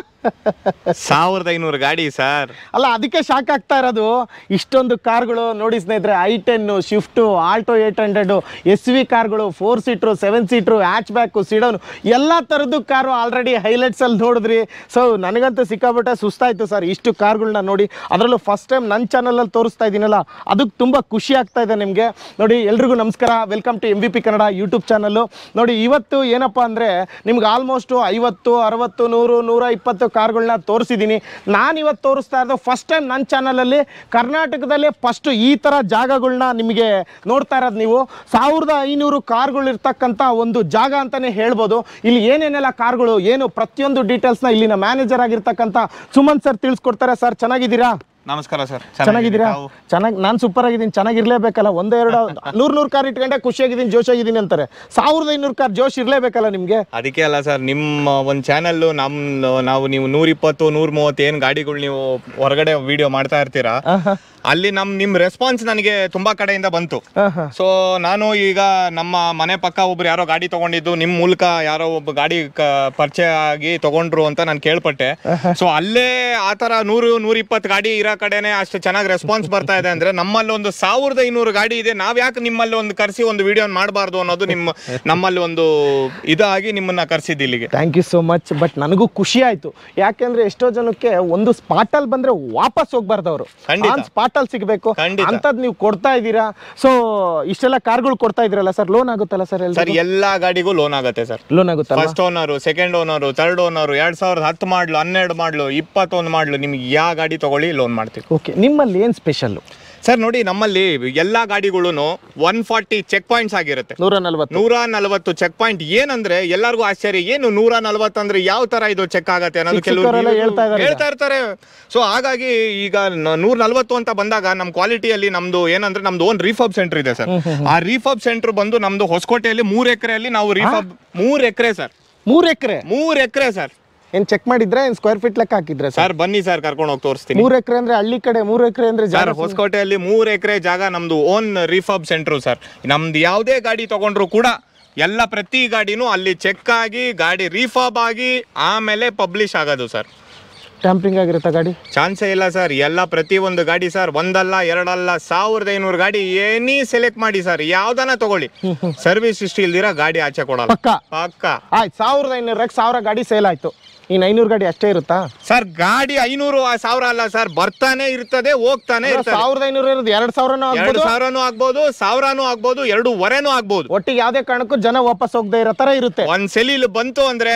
ಸಾವಿರದ ಐನೂರು ಗಾಡಿ ಸರ್ ಅಲ್ಲ ಅದಕ್ಕೆ ಶಾಕ್ ಆಗ್ತಾ ಇರೋದು ಇಷ್ಟೊಂದು ಕಾರ್ಗಳು ನೋಡಿ ಸ್ನೇಹಿತರೆ I ten Swift Alto eight hundred S V ಕಾರ್ಗಳು four seater seven seater hatchback sedan ಎಲ್ಲ ಥರದ್ದು ಕಾರು ಆಲ್ರೆಡಿ ಹೈಲೈಟ್ಸಲ್ಲಿ ನೋಡಿದ್ರಿ ಸೊ ನನಗಂತೂ ಸಿಕ್ಕಾಬಿಟ್ಟೆ ಸುಸ್ತಾಯಿತು ಸರ್ ಇಷ್ಟು ಕಾರ್ಗಳನ್ನ ನೋಡಿ ಅದರಲ್ಲೂ ಫಸ್ಟ್ ಟೈಮ್ ನನ್ನ ಚಾನಲಲ್ಲಿ ತೋರಿಸ್ತಾ ಇದ್ದೀನಲ್ಲ ಅದಕ್ಕೆ ತುಂಬ ಖುಷಿ ಆಗ್ತಾ ಇದೆ ನಿಮಗೆ ನೋಡಿ ಎಲ್ರಿಗೂ ನಮಸ್ಕಾರ welcome to M B P Kannada YouTube channel ನೋಡಿ ಇವತ್ತು ಏನಪ್ಪ ಅಂದರೆ ನಿಮ್ಗೆ ಆಲ್ಮೋಸ್ಟು ಐವತ್ತು ಅರವತ್ತು ನೂರು ನೂರ ಇಪ್ಪತ್ತು ಕಾರ್ಗಳನ್ನ ತೋರಿಸಿದ್ದೀನಿ ನಾನು ಇವತ್ತು ತೋರಿಸ್ತಾ ಇರೋದು ಫಸ್ಟ್ ಟೈಮ್ ನನ್ನ ಚಾನಲಲ್ಲಿ ಕರ್ನಾಟಕದಲ್ಲೇ ಫಸ್ಟು ಈ ಥರ ಜಾಗಗಳನ್ನ ನಿಮಗೆ ನೋಡ್ತಾ ಇರೋದು ನೀವು ಸಾವಿರದ ಐನೂರು ಕಾರ್ಗಳು ಇರ್ತಕ್ಕಂಥ ಒಂದು ಜಾಗ ಅಂತಲೇ ಹೇಳ್ಬೋದು ಇಲ್ಲಿ ಏನೇನೆಲ್ಲ ಕಾರ್ಗಳು ಏನು ಪ್ರತಿಯೊಂದು ಡೀಟೇಲ್ಸ್ನ ಇಲ್ಲಿನ ಮ್ಯಾನೇಜರ್ ಆಗಿರ್ತಕ್ಕಂಥ ಸುಮನ್ ಸರ್ ತಿಳಿಸ್ಕೊಡ್ತಾರೆ ಸರ್ ಚೆನ್ನಾಗಿದ್ದೀರಾ ನಮಸ್ಕಾರ ಸರ್ ಚೆನ್ನಾಗಿದ್ದೀರಾ ಚೆನ್ನಾಗಿ ನಾನು ಸೂಪರ್ ಆಗಿದ್ದೀನಿ ಚೆನ್ನಾಗಿರ್ಲೇಬೇಕಲ್ಲ ಒಂದೇ ಎರಡು ನೂರು ನೂರು ಕಾರ್ ಇಟ್ಕೊಂಡೆ ಖುಷಿಯಾಗಿದ್ದೀನಿ ಜೋಶಾಗಿದ್ದೀನಿ ಅಂತಾರೆ ಸಾವಿರದ ಐನೂರು ಕಾರ್ ಜೋಶ್ ಇರಲೇಬೇಕಲ್ಲ ನಿಮಗೆ ಅದಕ್ಕೆ ಅಲ್ಲ ಸರ್ ನಿಮ್ಮ ಒಂದು ಚಾನಲ್ಲು ನಮ್ ನಾವು ನೀವು ನೂರ ಇಪ್ಪತ್ತು ನೂರ ಮೂವತ್ತು ಏನು ಗಾಡಿಗಳು ನೀವು ಹೊರಗಡೆ ವಿಡಿಯೋ ಮಾಡ್ತಾ ಇರ್ತೀರಾ ಅಲ್ಲಿ ನಮ್ ನಿಮ್ ರೆಸ್ಪಾನ್ಸ್ ನನಗೆ ತುಂಬಾ ಕಡೆಯಿಂದ ಬಂತು ಸೊ ನಾನು ಈಗ ನಮ್ಮ ಮನೆ ಪಕ್ಕ ಒಬ್ರು ಯಾರೋ ಗಾಡಿ ತಗೊಂಡಿದ್ದು ನಿಮ್ ಮೂಲಕ ಯಾರೋ ಒಬ್ಬ ಗಾಡಿ ಕ- ಪರಿಚಯ ಆಗಿ ತಗೊಂಡ್ರು ಅಂತ ನಾನು ಕೇಳ್ಪಟ್ಟೆ ಸೊ ಅಲ್ಲೇ ಆತರ ನೂರು ನೂರ ಇಪ್ಪತ್ತು ಗಾಡಿ ಇರೋ ಕಡೆನೆ ಅಷ್ಟು ಚೆನ್ನಾಗಿ ರೆಸ್ಪಾನ್ಸ್ ಬರ್ತಾ ಇದೆ ಅಂದ್ರೆ ನಮ್ಮಲ್ಲಿ ಒಂದು ಸಾವಿರದ ಐನೂರು ಗಾಡಿ ಇದೆ ನಾವ್ ಯಾಕೆ ನಿಮ್ಮಲ್ಲಿ ಒಂದು ಕರೆಸಿ ಒಂದು ವಿಡಿಯೋ ಮಾಡಬಾರ್ದು ಅನ್ನೋದು ನಿಮ್ಮ ನಮ್ಮಲ್ಲಿ ಒಂದು ಇದಾಗಿ ನಿಮ್ಮನ್ನ ಕರ್ಸಿದ್ದು ಇಲ್ಲಿಗೆ thank you so much but ನನಗೂ ಖುಷಿ ಆಯ್ತು ಯಾಕೆಂದ್ರೆ ಎಷ್ಟೋ ಜನಕ್ಕೆ ಒಂದು ಸ್ಪಾಟಲ್ಲಿ ಬಂದ್ರೆ ವಾಪಸ್ ಹೋಗ್ಬಾರ್ದು ಅವರು ಖಂಡಿತ. ಆನ್ ಸ್ಪಾಟಲ್ಲಿ ಸಿಗಬೇಕು ಖಂಡಿತ. ಅಂಥದ್ದು ನೀವು ಕೊಡ್ತಾ ಇದ್ದೀರಾ ಸೊ ಇಷ್ಟೆಲ್ಲ ಕಾರ್ಗಳು ಕೊಡ್ತಾ ಇದ್ದೀರಲ್ಲ ಸರ್ ಲೋನ್ ಆಗುತ್ತಲ್ಲ ಸರ್ ಸರ್ ಎಲ್ಲಾ ಗಾಡಿಗೂ ಲೋನ್ ಆಗತ್ತೆ ಸರ್ ಲೋನ್ ಆಗುತ್ತಲ್ಲ first owner second owner third owner ಎರಡ್ ಸಾವಿರದ ಹತ್ತು ಮಾಡ್ಲು ಹನ್ನೆರಡು ಮಾಡ್ಲು ಇಪ್ಪತ್ತೊಂದು ಮಾಡ್ಲು ನಿಮ್ಗೆ ಯಾವ ಗಾಡಿ ತಗೊಳ್ಳಿ ಲೋನ್ ಮಾಡ್ತೀವಿ ಓಕೆ ನಿಮ್ಮಲ್ಲಿ ಏನು ಸ್ಪೆಷಲ್ಲು ಸರ್ ನೋಡಿ ನಮ್ಮಲ್ಲಿ ಎಲ್ಲಾ ಗಾಡಿಗಳು ಒನ್ ಫಾರ್ಟಿ ಚೆಕ್ ಪಾಯಿಂಟ್ಸ್ ಆಗಿರುತ್ತೆ ನೂರ ನಲ್ವತ್ತು ನೂರ ನಲವತ್ತು ಚೆಕ್ ಪಾಯಿಂಟ್ ಏನಂದ್ರೆ ಎಲ್ಲರಿಗೂ ಆಶ್ಚರ್ಯ ಏನು ನೂರ ನಲವತ್ತು ಅಂದ್ರೆ ಯಾವ ತರ ಇದು ಚೆಕ್ ಆಗತ್ತೆ ಅನ್ನೋದು ಚಿಕ್ಕ ಚಿಕ್ಕವರೆಲ್ಲ ಕೆಲವರು ಹೇಳ್ತಾ ಇದಾರೆ ಈಗ. ಹೇಳ್ತಾ ಇರ್ತಾರೆ ಸೊ ಹಾಗಾಗಿ ಈಗ ನ- ನೂರ ನಲವತ್ತು ಅಂತ ಬಂದಾಗ ನಮ್ಮ ಕ್ವಾಲಿಟಿಯಲ್ಲಿ ನಮ್ದು ಏನಂದ್ರೆ ನಮ್ದು ಓನ್ ರೀಫಬ್ ಸೆಂಟರ್ ಇದೆ ಸರ್ ಆ ರೀಫಬ್ ಸೆಂಟರ್ ಬಂದು ನಮ್ದು ಹೊಸಕೋಟೆಯಲ್ಲಿ ಮೂರ್ ಎಕರೆಯಲ್ಲಿ ನಾವು ರೀಫಬ್ ಮೂರ್ ಎಕರೆ ಸರ್ ಮೂರು ಎಕರೆ ಮೂರ್ ಎಕರೆ ಸರ್ ಏನು ಚೆಕ್ ಮಾಡಿದ್ರೆ ಏನು ಸ್ಕ್ವೇರ್ ಫೀಟ್ ಲೆಕ್ಕ ಹಾಕಿದ್ರೆ ಸರ್ ಸರ್ ಬನ್ನಿ ಸರ್ ಕರ್ಕೊಂಡು ಹೋಗಿ ತೋರಿಸ್ತೀನಿ ಮೂರು ಎಕರೆ ಅಂದ್ರೆ ಹಳ್ಳಿ ಕಡೆ ಮೂರು ಎಕರೆ ಅಂದ್ರೆ ಸರ್ ಜಾಗ ಹೊಸಕೋಟೆಯಲ್ಲಿ ಮೂರ್ ಎಕರೆ ಜಾಗ ನಮ್ದು ಓನ್ ರೀಫಬ್ ಸೆಂಟ್ರು ಸರ್ ನಮ್ದು ಯಾವುದೇ ಗಾಡಿ ತಗೊಂಡ್ರು ಕೂಡ ಎಲ್ಲ ಪ್ರತಿ ಗಾಡಿನೂ ಅಲ್ಲಿ ಚೆಕ್ ಆಗಿ ಗಾಡಿ ರೀಫಬ್ ಆಗಿ ಆಮೇಲೆ ಪಬ್ಲಿಷ್ ಆಗೋದು ಸರ್ ಟ್ಯಾಂಪ್ರಿಂಗ್ ಆಗಿರುತ್ತೆ ಗಾಡಿ ಚಾನ್ಸೇ ಇಲ್ಲ ಸರ್ ಎಲ್ಲ ಪ್ರತಿ ಒಂದು ಗಾಡಿ ಸರ್ ಒಂದಲ್ಲ ಎರಡಲ್ಲ ಸಾವಿರದ ಐನೂರು ಗಾಡಿ ಏನಿ ಸೆಲೆಕ್ಟ್ ಮಾಡಿ ಸರ್ ಯಾವ್ದನ್ನ ತಗೊಳ್ಳಿ ಸರ್ವಿಸ್ ಇಷ್ಟು ಇಲ್ದಿರ ಗಾಡಿ ಆಚೆ ಕೊಡಲ್ಲ ಪಕ್ಕ ಪಕ್ಕ ಆಯ್ತು ಸಾವಿರದ ಐನೂರಕ್ಕೆ ಸಾವಿರ ಗಾಡಿ ಸೇಲ್ ಆಯ್ತು ಇನ್ನು ಐನೂರು ಗಾಡಿ ಅಷ್ಟೇ ಇರುತ್ತಾ ಸರ್ ಗಾಡಿ ಐನೂರು ಸಾವಿರ ಅಲ್ಲ ಸರ್ ಬರ್ತಾನೆ ಇರ್ತದೆ ಹೋಗ್ತಾನೆ ಇರ್ತದೆ ಸಾವಿರದ ಐನೂರು ಇರೋದು ಎರಡು ಸಾವಿರನೂ ಎರಡು ಆಗ್ಬೋದು ಸಾವಿರನೂ ಆಗ್ಬೋದು ಸಾವಿರನೂ ಆಗ್ಬೋದು ಎರಡೂವರೆನೂ ಆಗ್ಬೋದು ಒಟ್ಟಿಗೆ ಯಾವುದೇ ಕಾರಣಕ್ಕೂ ಜನ ವಾಪಸ್ ಹೋಗದೆ ಇರೋ ತರ ಇರುತ್ತೆ ಒಂದ್ ಸೆಲಿ ಇಲ್ಲಿ ಬಂತು ಅಂದ್ರೆ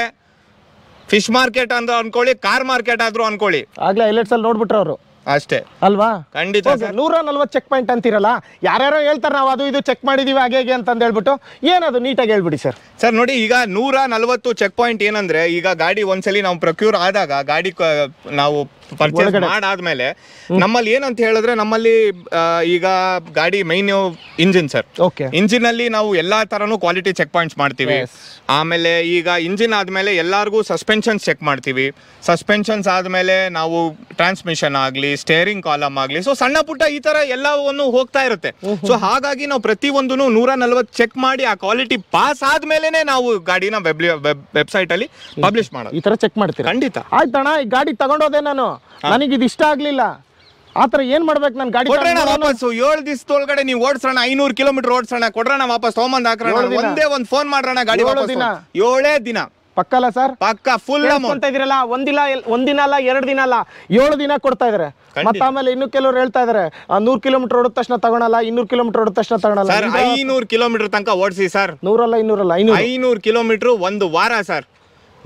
ಫಿಶ್ ಮಾರ್ಕೆಟ್ ಅಂತ ಅನ್ಕೊಳ್ಳಿ ಕಾರ್ ಮಾರ್ಕೆಟ್ ಆದ್ರೂ ಅನ್ಕೊಳ್ಳಿ ಆಗ್ಲೇ ಹೈಲೈಟ್ಸ್ ಅಲ್ಲಿ ನೋಡ್ಬಿಟ್ರು ಅವರು ಅಷ್ಟೇ ಅಲ್ವಾ ಖಂಡಿತ Okay, ನೂರ ನಲ್ವತ್ತು ಚೆಕ್ ಪಾಯಿಂಟ್ ಅಂತಿರಲ್ಲ ಯಾರ್ಯಾರೋ ಹೇಳ್ತಾರೆ ನಾವು ಅದು ಇದು ಚೆಕ್ ಮಾಡಿದೀವಿ ಹಾಗೆ ಹೇಗೆ ಅಂತ ಹೇಳ್ಬಿಟ್ಟು ಏನದು ನೀಟಾಗಿ ಹೇಳ್ಬಿಡಿ ಸರ್ ಸರ್ ನೋಡಿ ಈಗ ನೂರ ನಲವತ್ತು ಚೆಕ್ ಪಾಯಿಂಟ್ ಏನಂದ್ರೆ ಈಗ ಗಾಡಿ ಒಂದ್ಸಲಿ ನಾವು ಪ್ರೊಕ್ಯೂರ್ ಆದಾಗ ಗಾಡಿ ಕ- ನಾವು ಪರ್ಚೇಸ್ ಮಾಡಾದ್ಮೇಲೆ ನಮ್ಮಲ್ಲಿ ಏನಂತ ಹೇಳಿದ್ರೆ ನಮ್ಮಲ್ಲಿ ಆ, ಈಗ ಗಾಡಿ main engine sir okay engine ಅಲ್ಲಿ ನಾವು ಎಲ್ಲಾ ತರನು ಕ್ವಾಲಿಟಿ ಚೆಕ್ ಪಾಯಿಂಟ್ಸ್ ಮಾಡ್ತೀವಿ Yes. ಆಮೇಲೆ ಈಗ ಇಂಜಿನ್ ಆದ್ಮೇಲೆ ಎಲ್ಲಾರ್ಗೂ ಸಸ್ಪೆನ್ಷನ್ಸ್ ಚೆಕ್ ಮಾಡ್ತೀವಿ ಸಸ್ಪೆನ್ಷನ್ಸ್ ಆದ್ಮೇಲೆ ನಾವು ಟ್ರಾನ್ಸ್ಮಿಷನ್ ಆಗ್ಲಿ ಸ್ಟೇರಿಂಗ್ ಕಾಲಮ್ ಆಗ್ಲಿ ಸೊ ಸಣ್ಣ ಪುಟ್ಟ ಈ ತರ ಎಲ್ಲವನ್ನು ಹೋಗ್ತಾ ಇರುತ್ತೆ ಸೊ ಹಾಗಾಗಿ ನಾವು ಪ್ರತಿ ಒಂದು ನೂರ ನಲ್ವತ್ತು ಚೆಕ್ ಮಾಡಿ ಆ ಕ್ವಾಲಿಟಿ ಪಾಸ್ ಆದ್ಮೇಲೆನೆ ನಾವು ಗಾಡಿನ ವೆಬ್ ವೆಬ್ಸೈಟ್ ಅಲ್ಲಿ ಪಬ್ಲಿಷ್ ಮಾಡೋದು ಈ ತರ ಚೆಕ್ ಮಾಡ್ತೀರಾ ಖಂಡಿತ ಆಯ್ತಣ್ಣ ಈ ಗಾಡಿ ತಗೊಂಡೋದೆ ನಾನು ನನಗೆ ಇದು ಇಷ್ಟ ಆಗ್ಲಿಲ್ಲ ಆ ಥರ ಏನ್ ಮಾಡ್ಬೇಕು ನಾನು ಗಾಡಿ ಕೊಡ್ರಣ ತಗೊಂಡು ವಾಪಸ್ಸು ಏಳು ದಿವಸದೊಳಗಡೆ ನೀವು ಓಡಿಸೋಣ ಐನೂರು ಕಿಲೋಮೀಟರ್ ಓಡಿಸೋಣ ಕೊಡ್ರಣ ವಾಪಸ್ ತಗೊಂಬಂದ್ ಹಾಕ್ರಣ ಏಳು ದಿನ. ಒಂದೇ ಒಂದ್ ಫೋನ್ ಮಾಡ್ರಣ ಗಾಡಿ ಏಳು ವಾಪಸ್ ದಿನ. ಏಳೇ ದಿನ ಪಕ್ಕಲ್ಲ ಸರ್ ಪಕ್ಕ ಫುಲ್ ಅಮೌಂಟ್ ಅಂತ ಇದೀರಲ್ಲ ಒಂದಿನ ಒಂದಿನ ಅಲ್ಲ ಎರಡು ದಿನ ಅಲ್ಲ ಏಳು ದಿನ ಕೊಡ್ತಾ ಇದಾರೆ ಮತ್ತೆ ಆಮೇಲೆ ಇನ್ನು ಕೆಲವರು ಹೇಳ್ತಾ ಇದಾರೆ ನೂರ್ ಕಿಲೋಮೀಟರ್ ಹೊಡೆದ ತಕ್ಷಣ ತಗೊಳಲ್ಲ ಇನ್ನೂರು ಕಿಲೋಮೀಟರ್ ಹೊಡೆದ ತಕ್ಷಣ ತಗೊಳಲ್ಲ ಸರ್ ಐನೂರು ಕಿಲೋಮೀಟರ್ ತನಕ ಓಡಿಸಿ ಸರ್ ನೂರಲ್ಲ ಇನ್ನೂರಲ್ಲ ಐನೂರು ಐನೂರು ಕಿಲೋಮೀಟರ್ ಒಂದು ವಾರ ಸರ್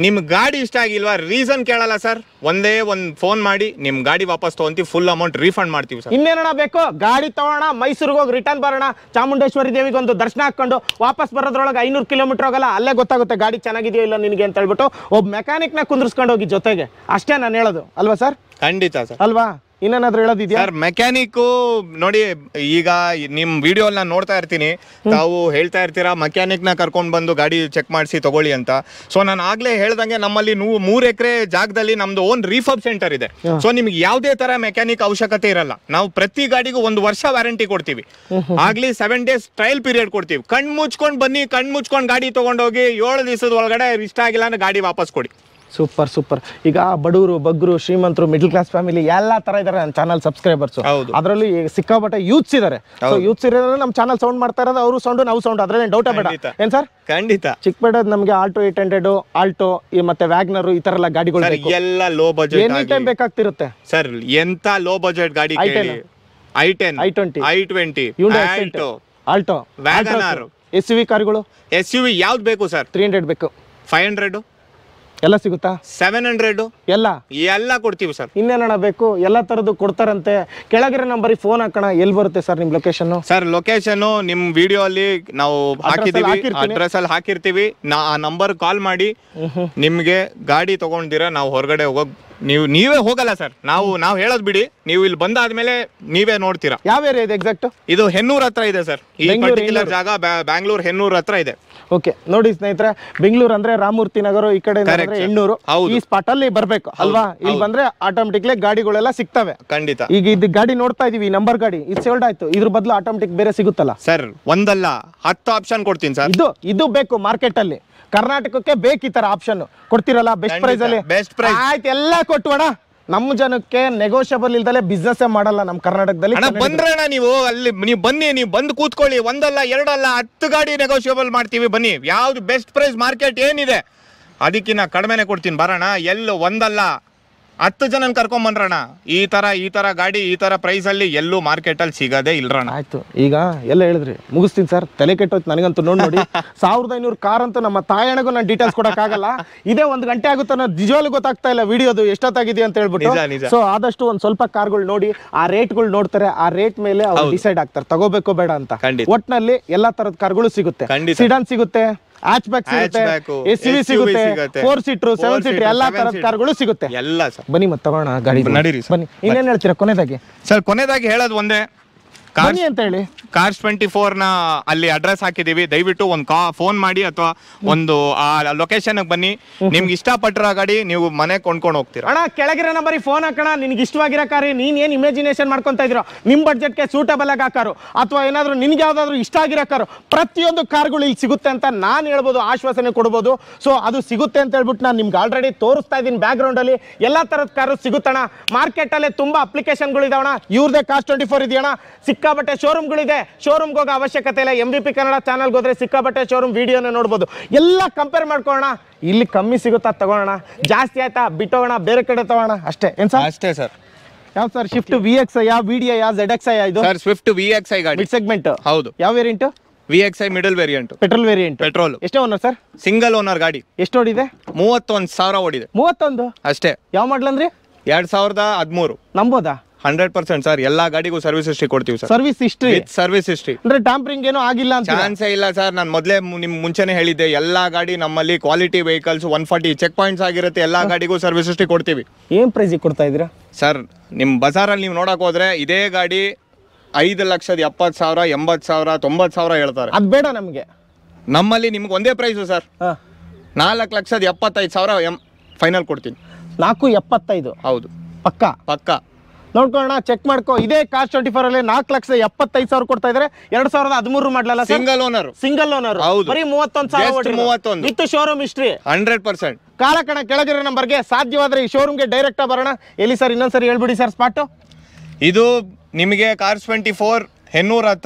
ನಿಮ್ ಗಾಡಿ ಇಷ್ಟ ಆಗಿಲ್ವಾ ರೀಸನ್ ಕೇಳಲ್ಲ ಸರ್ ಒಂದೇ ಒಂದ್ ಫೋನ್ ಮಾಡಿ ನಿಮ್ ಗಾಡಿ ವಾಪಸ್ ತಗೊಂತೀವಿ ಫುಲ್ ಅಮೌಂಟ್ ರೀಫಂಡ್ ಮಾಡ್ತೀವಿ ಸರ್ ಇನ್ನೇನಣ್ಣ ಬೇಕು ಗಾಡಿ ತಗೋಣ ಮೈಸೂರಿಗೆ ಹೋಗಿ ರಿಟರ್ನ್ ಬರೋಣ ಚಾಮುಂಡೇಶ್ವರಿ ದೇವಿಗೆ ಒಂದು ದರ್ಶನ ಹಾಕೊಂಡು ವಾಪಸ್ ಬರೋದ್ರೊಳಗೆ ಐನೂರು ಕಿಲೋಮೀಟರ್ ಹೋಗಲ್ಲ ಅಲ್ಲೇ ಗೊತ್ತಾಗುತ್ತೆ ಗಾಡಿ ಚೆನ್ನಾಗಿದೆಯೋ ಇಲ್ಲ ನಿನಗೆ ಅಂತ ಹೇಳ್ಬಿಟ್ಟು ಒಬ್ಬ ಮೆಕ್ಯಾನಿಕ್ನ ಕುಂದ್ರಿಸ್ಕೊಂಡು ಹೋಗಿ ಜೊತೆಗೆ ಅಷ್ಟೇ ನಾನು ಹೇಳೋದು ಅಲ್ವಾ ಸರ್ ಖಂಡಿತ ಸರ್ ಅಲ್ವಾ ಇನ್ನೇನಾದ್ರೂ ಹೇಳೋದಿದ್ಯಾ ಸರ್ ಮೆಕ್ಯಾನಿಕ್ ನೋಡಿ ಈಗ ನಿಮ್ ವಿಡಿಯೋ ನಾನು ನೋಡ್ತಾ ಇರ್ತೀನಿ ತಾವು ಹೇಳ್ತಾ ಇರ್ತೀರಾ ಮೆಕ್ಯಾನಿಕ್ ನ ಕರ್ಕೊಂಡ್ ಬಂದು ಗಾಡಿ ಚೆಕ್ ಮಾಡಿಸಿ ತಗೊಳ್ಳಿ ಅಂತ ಸೊ ನಾನು ಆಗ್ಲೇ ಹೇಳ್ದಂಗೆ ನಮ್ಮಲ್ಲಿ ನೂ ಮೂರ್ ಎಕರೆ ಜಾಗದಲ್ಲಿ ನಮ್ದು ಓನ್ ರೀಫಬ್ ಸೆಂಟರ್ ಇದೆ ಸೊ ನಿಮ್ಗೆ ಯಾವುದೇ ತರ ಮೆಕ್ಯಾನಿಕ್ ಅವಶ್ಯಕತೆ ಇರಲ್ಲ ನಾವು ಪ್ರತಿ ಗಾಡಿಗೂ ಒಂದು ವರ್ಷ ವ್ಯಾರಂಟಿ ಕೊಡ್ತೀವಿ ಆಗ್ಲಿ ಸೆವೆನ್ ಡೇಸ್ ಟ್ರಯಲ್ ಪೀರಿಯಡ್ ಕೊಡ್ತೀವಿ ಕಣ್ ಮುಚ್ಕೊಂಡ್ ಬನ್ನಿ ಕಣ್ ಮುಚ್ಕೊಂಡ್ ಗಾಡಿ ತಗೊಂಡೋಗಿ ಏಳು ದಿವಸದ ಒಳಗಡೆ ಇಷ್ಟ ಆಗಿಲ್ಲ ಅಂದ್ರೆ ಗಾಡಿ ವಾಪಸ್ ಕೊಡಿ ಸೂಪರ್ ಸೂಪರ್ ಈಗ ಬಡವರು ಬಗ್ಗರು ಶ್ರೀಮಂತರು ಮಿಡ್ಲ್ ಕ್ಲಾಸ್ ಫ್ಯಾಮಿಲಿ ಎಲ್ಲಾ ತರ ಇದಾರೆ ನನ್ನ ಚಾನಲ್ ಸಬ್ಸ್ಕ್ರೈಬರ್ಸ್ ಹೌದು. ಅದರಲ್ಲಿ ಸಿಕ್ಕಾಪಟ್ಟೆ ಯೂತ್ಸ್ ಇದಾರೆ ಸೊ ಯೂತ್ಸ್ ಇರೋದ್ರೆ ನಮ್ಮ ಚಾನಲ್ ಸೌಂಡ್ ಮಾಡ್ತಾ ಇರೋದು ಅವರು ಸೌಂಡ್ ನಾವು ಸೌಂಡ್ ಅದ್ರಲ್ಲಿ ಡೌಟ್ ಬೇಡ ಖಂಡಿತ. ಏನ್ ಸರ್ ಖಂಡಿತ ಚಿಕ್ಕಪೇಟೆ ನಮಗೆ ಆಲ್ಟೋ ಏಟ್ ಹಂಡ್ರೆಡ್ ಆಲ್ಟೋ ಈ ಮತ್ತೆ ವ್ಯಾಗ್ನರ್ ಈ ತರ ಎಲ್ಲ ಗಾಡಿಗಳು ಸರ್ ಬೇಕು ಎಲ್ಲ ಲೋ ಬಜೆಟ್ ಎನಿ ಟೈಮ್ ಬೇಕಾಗ್ತಿರುತ್ತೆ ಸರ್ ಎಂತ ಲೋ ಬಜೆಟ್ ಗಾಡಿ I10. ಕೇಳಿ I ten i20. I twenty Alto Alto Wagoner. S V ಕಾರ್ಗಳು ಎಸ್ ಯು ವಿ ಯಾವ್ದು ಬೇಕು ಸರ್ ತ್ರೀ ಹಂಡ್ರೆಡ್ ಬೇಕು ಫೈವ್ ಹಂಡ್ರೆಡ್ ಎಲ್ಲ ಸಿಗುತ್ತಾ ಸೆವೆನ್ ಹಂಡ್ರೆಡ್ ಎಲ್ಲ ಎಲ್ಲ ಕೊಡ್ತೀವಿ ಸರ್ ಇನ್ನೇನಣ್ಣ ಬೇಕು ಎಲ್ಲ ತರದ್ದು ಕೊಡ್ತಾರಂತೆ ಕೆಳಗಿರೋ ನಂಬರಿಗೆ ಫೋನ್ ಹಾಕೋಣ ಎಲ್ಲಿ ಬರುತ್ತೆ ಸರ್ ನಿಮ್ಮ ಲೊಕೇಶನ್ ಸರ್ ಲೊಕೇಶನ್ ನಿಮ್ ವಿಡಿಯೋ ಅಲ್ಲಿ ನಾವು ಹಾಕಿದೀವಿ ಹಾಕಿರ್ತೀನಿ. ಅಡ್ರೆಸ್ ಅಲ್ಲಿ ಹಾಕಿರ್ತೀವಿ ನಾ ಆ ನಂಬರ್ ಕಾಲ್ ಮಾಡಿ ನಿಮ್ಗೆ ಗಾಡಿ ತಗೊಂಡಿರ ನಾವು ಹೊರಗಡೆ ಹೋಗೋಕ್ ನೀವು ನೀವೇ ಹೋಗಲ್ಲ ಸರ್ ನಾವು ನಾವು ಹೇಳೋದ್ ಬಿಡಿ ನೀವು ಇಲ್ಲಿ ಬಂದಾದ್ಮೇಲೆ ನೀವೇ ನೋಡ್ತೀರಾ ಯಾವ ಏರಿಯಾ ಇದೆ ಎಕ್ಸಾಕ್ಟ್ ಇದು ಹೆನ್ನೂರ್ ಹತ್ರ ಇದೆ ಸರ್ ಈ ಬೆಂಗಳೂರು ಪರ್ಟಿಕ್ಯುಲರ್ ಜಾಗ ಬ್ಯಾಂಗ್ಳೂರ್ ಹೆನ್ನೂರ್ ಹತ್ರ ಇದೆ ಓಕೆ ನೋಡಿ ಸ್ನೇಹಿತರೆ ಬೆಂಗಳೂರು ಅಂದ್ರೆ ರಾಮಮೂರ್ತಿ ನಗರ ಈ ಕಡೆ Correct, ಅಂದ್ರೆ sir. ಎಣ್ಣೂರು ಹೌದು. ಈ ಸ್ಪಾಟ್ ಅಲ್ಲಿ ಬರ್ಬೇಕು ಅಲ್ವಾ ಇಲ್ಲಿ ಬಂದ್ರೆ ಆಟೋಮೆಟಿಕ್ಲಿ ಗಾಡಿಗಳೆಲ್ಲ ಸಿಗ್ತವೆ ಖಂಡಿತ ಈಗ ಇದು ಗಾಡಿ ನೋಡ್ತಾ ಇದೀವಿ ನಂಬರ್ ಗಾಡಿ ಇದು ಸೋಲ್ಡ್ ಆಯ್ತು ಇದ್ರ ಬದಲು ಆಟೋಮೆಟಿಕ್ ಬೇರೆ ಸಿಗುತ್ತಲ್ಲ ಸರ್ ಒಂದಲ್ಲ ಹತ್ತು ಆಪ್ಷನ್ ಕೊಡ್ತೀನಿ ಸರ್ ಇದು ಇದು ಬೇಕು ಮಾರ್ಕೆಟ್ ಅಲ್ಲಿ ಕರ್ನಾಟಕಕ್ಕೆ ಬೇಕು ಈ ತರ ಆಪ್ಷನ್ ಕೊಡ್ತಿರಲ್ಲ ಬೆಸ್ಟ್ ಖಂಡಿತ, ಪ್ರೈಸ್ ಅಲ್ಲಿ best price. ಆಯ್ತು ಎಲ್ಲ ಕೊಟ್ಟುವಣ ನಮ್ಮ ಜನಕ್ಕೆ ನೆಗೋಷಿಯಬಲ್ ಇಲ್ದಲೆ ಬಿಸ್ನೆಸ್ ಮಾಡಲ್ಲ ನಮ್ಮ ಕರ್ನಾಟಕದಲ್ಲಿ ಅಣ್ಣ ಬಂದ್ರಣ್ಣ ನೀವು ಅಲ್ಲಿ ನೀವು ಬನ್ನಿ ನೀವು ಬಂದು ಕೂತ್ಕೊಳ್ಳಿ ಒಂದಲ್ಲ ಎರಡಲ್ಲ ಹತ್ತು ಗಾಡಿ ನೆಗೋಷಿಯಬಲ್ ಮಾಡ್ತೀವಿ ಬನ್ನಿ ಯಾವ್ದು ಬೆಸ್ಟ್ ಪ್ರೈಸ್ ಮಾರ್ಕೆಟ್ ಏನಿದೆ ಅದಕ್ಕಿನ್ನ ಕಡಿಮೆನೆ ಕೊಡ್ತೀನಿ ಬರೋಣ ಎಲ್ಲೂ ಒಂದಲ್ಲ ಹತ್ತು ಜನನ್ ಕರ್ಕೊಂಡ್ ಬಂದ್ರಣ್ಣ ಈ ತರ ಈ ತರ ಗಾಡಿ ಈ ತರ ಪ್ರೈಸ್ ಅಲ್ಲಿ ಎಲ್ಲೂ ಮಾರ್ಕೆಟ್ ಅಲ್ಲಿ ಸಿಗದೇ ಇಲ್ರಣ್ಣ ಆಯ್ತು ಈಗ ಎಲ್ಲ ಹೇಳಿದ್ರಿ ಮುಗಿಸ್ತೀನಿ ಸರ್ ತಲೆ ಕೆಟ್ಟೋಯ್ತು ನನಗಂತೂ ನೋಡಿ ನೋಡಿ ಸಾವಿರದ ಐನೂರು ಕಾರ್ ಅಂತೂ ನಮ್ಮ ತಾಯಣಗೂ ನಾನು ಡೀಟೇಲ್ಸ್ ಕೊಡಕ್ಕಾಗಲ್ಲ ಇದೇ ಒಂದು ಗಂಟೆ ಆಗುತ್ತೆ ಅನ್ನೋದು ನಿಜವಾಗ್ಲೂ ಗೊತ್ತಾಗ್ತಾ ಇಲ್ಲ ವಿಡಿಯೋದು ಎಷ್ಟೊತ್ತಾಗಿದೆ ಅಂತ ಹೇಳ್ಬಿಟ್ಟು ನಿಜ, ನಿಜ. ಸೊ ಆದಷ್ಟು ಒಂದು ಸ್ವಲ್ಪ ಕಾರ್ಗಳು ನೋಡಿ ಆ ರೇಟ್ಗಳು ನೋಡ್ತಾರೆ ಆ ರೇಟ್ ಮೇಲೆ ಅವ್ರು ಡಿಸೈಡ್ ಆಗ್ತಾರೆ ತಗೋಬೇಕು ಬೇಡ ಅಂತ ಖಂಡಿತ. ಒಟ್ನಲ್ಲಿ ಎಲ್ಲಾ ತರದ ಕಾರ್ಗಳು ಸಿಗುತ್ತೆ ಖಂಡಿತ. ಸಿಡಾನ್ ಸಿಗುತ್ತೆ ಆಚ್ ಬ್ಯಾಕ್ ಸಿಗುತ್ತೆ Hatchback, ಎಸ್ ವಿ SUV ಸಿಗುತ್ತೆ ಸಿಗುತ್ತೆ, four seater four seven seater seater, ಎಲ್ಲಾ seven ತರದ seater. ಕಾರ್ಗಳು ಸಿಗುತ್ತೆ ಎಲ್ಲ ಸರ್ ಬನ್ನಿ ಮತ್ತೆ ತಗೋಣ ಗಾಡಿ ನಡೀರಿ sir. ಬನ್ನಿ ಇನ್ನೇನ್ ಹೇಳ್ತೀರಾ ಕೊನೆದಾಗಿ ಸರ್ ಕೊನೆದಾಗಿ ಹೇಳೋದು ಒಂದೇ ಕಾರ್ ಬನ್ನಿ ಅಂತ ಹೇಳಿ ಕಾರ್ಸ್ ಟ್ವೆಂಟಿ ಫೋರ್ ನ ಅಲ್ಲಿ ಅಡ್ರೆಸ್ ಹಾಕಿದೀವಿ ದಯವಿಟ್ಟು ಒಂದು ಕಾ ಫೋನ್ ಮಾಡಿ ಅಥವಾ ಒಂದು ಆ ಲೊಕೇಶನ್ ಬನ್ನಿ ನಿಮ್ಗೆ ಇಷ್ಟಪಟ್ಟಿರೋ ಗಾಡಿ ನೀವು ಮನೆ ಕೊಂಡ್ಕೊಂಡು ಹೋಗ್ತೀರಾ ಅಣ್ಣ ಕೆಳಗಿರೋ ನಂಬರಿಗೆ ಫೋನ್ ಹಾಕೋಣ ನಿನ್ಗೆ ಇಷ್ಟವಾಗಿರೋ ಕಾರಿ ನೀನ್ ಏನ್ ಇಮ್ಯಾಜಿನೇಷನ್ ಮಾಡ್ಕೊಂತ ಇದ್ರೋ ನಿಮ್ ಬಡ್ಜೆಟ್ಗೆ ಸೂಟಬಲ್ ಆಗಿ ಕಾರು ಅಥವಾ ಏನಾದ್ರು ನಿನ್ಗೆ ಯಾವ್ದಾದ್ರು ಇಷ್ಟ ಆಗಿರೋ ಕಾರು ಪ್ರತಿಯೊಂದು ಕಾರ್ಗಳು ಇಲ್ಲಿ ಸಿಗುತ್ತೆ ಅಂತ ನಾನು ಹೇಳ್ಬೋದು ಆಶ್ವಾಸನೆ ಕೊಡ್ಬೋದು ಸೊ ಅದು ಸಿಗುತ್ತೆ ಅಂತ ಹೇಳ್ಬಿಟ್ಟು ನಾನು ನಿಮ್ಗೆ ಆಲ್ರೆಡಿ ತೋರಿಸ್ತಾ ಇದ್ದೀನಿ ಬ್ಯಾಕ್ಗ್ರೌಂಡ್ ಅಲ್ಲಿ ಎಲ್ಲಾ ತರದ ಕಾರು ಸಿಗುತ್ತಣ್ಣ ಮಾರ್ಕೆಟ್ ಅಲ್ಲಿ ತುಂಬಾ ಅಪ್ಲಿಕೇಶನ್ಗಳು ಇದಾವಣ ಇವ್ರದೇ ಕಾಸ್ಟ್ ಟ್ವೆಂಟಿ ಫೋರ್ ಇದೆಯಣ್ಣ ಸಿಕ್ಕಾಬಟ್ಟೆ ಶೋರೂಮ್ಗಳಿದೆ ಶೋರೂಮ್ಗೆ ಹೋಗೋ ಅವಶ್ಯಕತೆ ಇಲ್ಲ ಎಂ ಬಿ ಪಿ ಕನ್ನಡ ಚಾನಲ್ಗೆ ಹೋದ್ರೆ ಸಿಕ್ಕಾಬಟ್ಟೆ ಶೋರೂಮ್ ವಿಡಿಯೋನ ನೋಡ್ಬೋದು ಎಲ್ಲ ಕಂಪೇರ್ ಮಾಡ್ಕೊಳ್ಳೋಣ ಇಲ್ಲಿ ಕಮ್ಮಿ ಸಿಗುತ್ತಾ ತಗೋಣ ಜಾಸ್ತಿ ಆಯ್ತಾ ಬಿಟ್ಟೋಗೋಣ ಬೇರೆ ಕಡೆ ತಗೋಣ ಅಷ್ಟೇ ಏನ್ ಸರ್ ಅಷ್ಟೇ ಸರ್ ಯಾವ ಸರ್ ಶಿಫ್ಟ್ ವಿ ಎಕ್ಸ್ ಯಾವ ವಿ ಡಿ ಯಾವ ಝೆಡ್ ಎಕ್ಸ್ ಇದು sir Swift V X I ಗಾಡಿ ಮಿಡ್ ಸೆಗ್ಮೆಂಟ್ ಹೌದು ಯಾವ variant V X I middle variant petrol variant petrol ಎಷ್ಟೇ ಓನರ್ ಸರ್ ಸಿಂಗಲ್ ಓನರ್ ಗಾಡಿ ಎಷ್ಟು ಓಡಿದೆ ಮೂವತ್ತೊಂದು ಸಾವಿರ ಓಡಿದೆ ಮೂವತ್ತೊಂದು ಅಷ್ಟೇ ಯಾವ ಮಾಡ್ಲ್ ಅಂದ್ರಿ ಎರಡ್ ಸಾವಿರದ ಹದಿಮೂರು ನಂಬೋದಾ ಹಂಡ್ರೆಡ್ ಪರ್ಸೆಂಟ್ ಸರ್ ಎಲ್ಲಾ ಗಾಡಿಗೂ ಸರ್ವಿಸ್ ಹಿಸ್ಟ್ರಿ ಕೊಡ್ತೀವಿ sir service history with service history ಅಂದ್ರೆ ಟ್ಯಾಂಪರಿಂಗ್ ಏನೋ ಆಗಿಲ್ಲ ಅಂತ ಚಾನ್ಸೇ ಇಲ್ಲ ಸರ್ ನಾನು ಮೊದಲೇ ನಿಮ್ ಮುಂಚೆನೆ ಹೇಳಿದ್ದೆ ಎಲ್ಲಾ ಗಾಡಿ ನಮ್ಮಲ್ಲಿ quality vehicles one forty check points ಆಗಿರುತ್ತೆ ಎಲ್ಲಾ ಗಾಡಿಗೂ ಸರ್ವಿಸ್ ಹಿಸ್ಟ್ರಿ ಕೊಡ್ತೀವಿ ಏನ್ ಪ್ರೈಸಿಗೆ ಕೊಡ್ತಾ ಇದ್ದೀರಾ ಸರ್ ನಿಮ್ಮ ಬಜಾರಲ್ಲಿ ನೀವು ನೋಡಕ್ ಹೋದ್ರೆ ಇದೇ ಗಾಡಿ ಐದು ಲಕ್ಷದ ಎಪ್ಪತ್ತು ಸಾವಿರ ಎಂಬತ್ತು ಸಾವಿರ ತೊಂಬತ್ತು ಸಾವಿರ ಹೇಳ್ತಾರೆ ಅದ್ ಬೇಡ ನಮ್ಗೆ ನಮ್ಮಲ್ಲಿ ನಿಮ್ಗೆ ಒಂದೇ ಪ್ರೈಸು ಸರ್ ಹಾ. ನಾಲ್ಕು ಲಕ್ಷದ ಎಪ್ಪತ್ತೈದು ಸಾವಿರ ಎಂ ಫೈನಲ್ ಕೊಡ್ತೀನಿ ನಾಲ್ಕು ಎಪ್ಪತ್ತೈದು ಹೌದು ಪಕ್ಕ ಪಕ್ಕ ನೋಡ್ಕೊಳ್ಳೋಣ ಚೆಕ್ ಮಾಡ್ಕೋ ಇದೇ ಕಾಸ್ಟ್ ಟ್ವೆಂಟಿ ಫೋರ್ ಅಲ್ಲಿ ನಾಲ್ಕು ಲಕ್ಷ ಎಪ್ಪತ್ತೈದು ಸಾವಿರ ಕೊಡ್ತಾ ಇದ್ರೆ ಎರಡ್ ಸಾವಿರದ ಹದಿಮೂರು ಮಾಡ್ಲಲ್ಲ sir single owner single owner ಹೌದು. ಬರೀ ಮೂವತ್ತೊಂದು Just ಸಾವಿರ ಮೂವತ್ತೊಂದು. With showroom history hundred percent ಕಾಲಕಣ ಕೆಳಗಿರೋ ನಂಬರ್ಗೆ ಸಾಧ್ಯವಾದ್ರೆ ಈ ಶೋರೂಮ್ಗೆ ಡೈರೆಕ್ಟ್ ಬರೋಣ ಎಲ್ಲಿ ಸರ್ ಇನ್ನೊಂದ್ಸರಿ ಹೇಳ್ಬಿಡಿ ಸರ್ ಸ್ಪಾಟು ಇದು ನಿಮಗೆ ಕಾರ್ಸ್ ಟ್ವೆಂಟಿ ಫೋರ್ ಹೆನ್ನೂರ್ ಹತ್ರ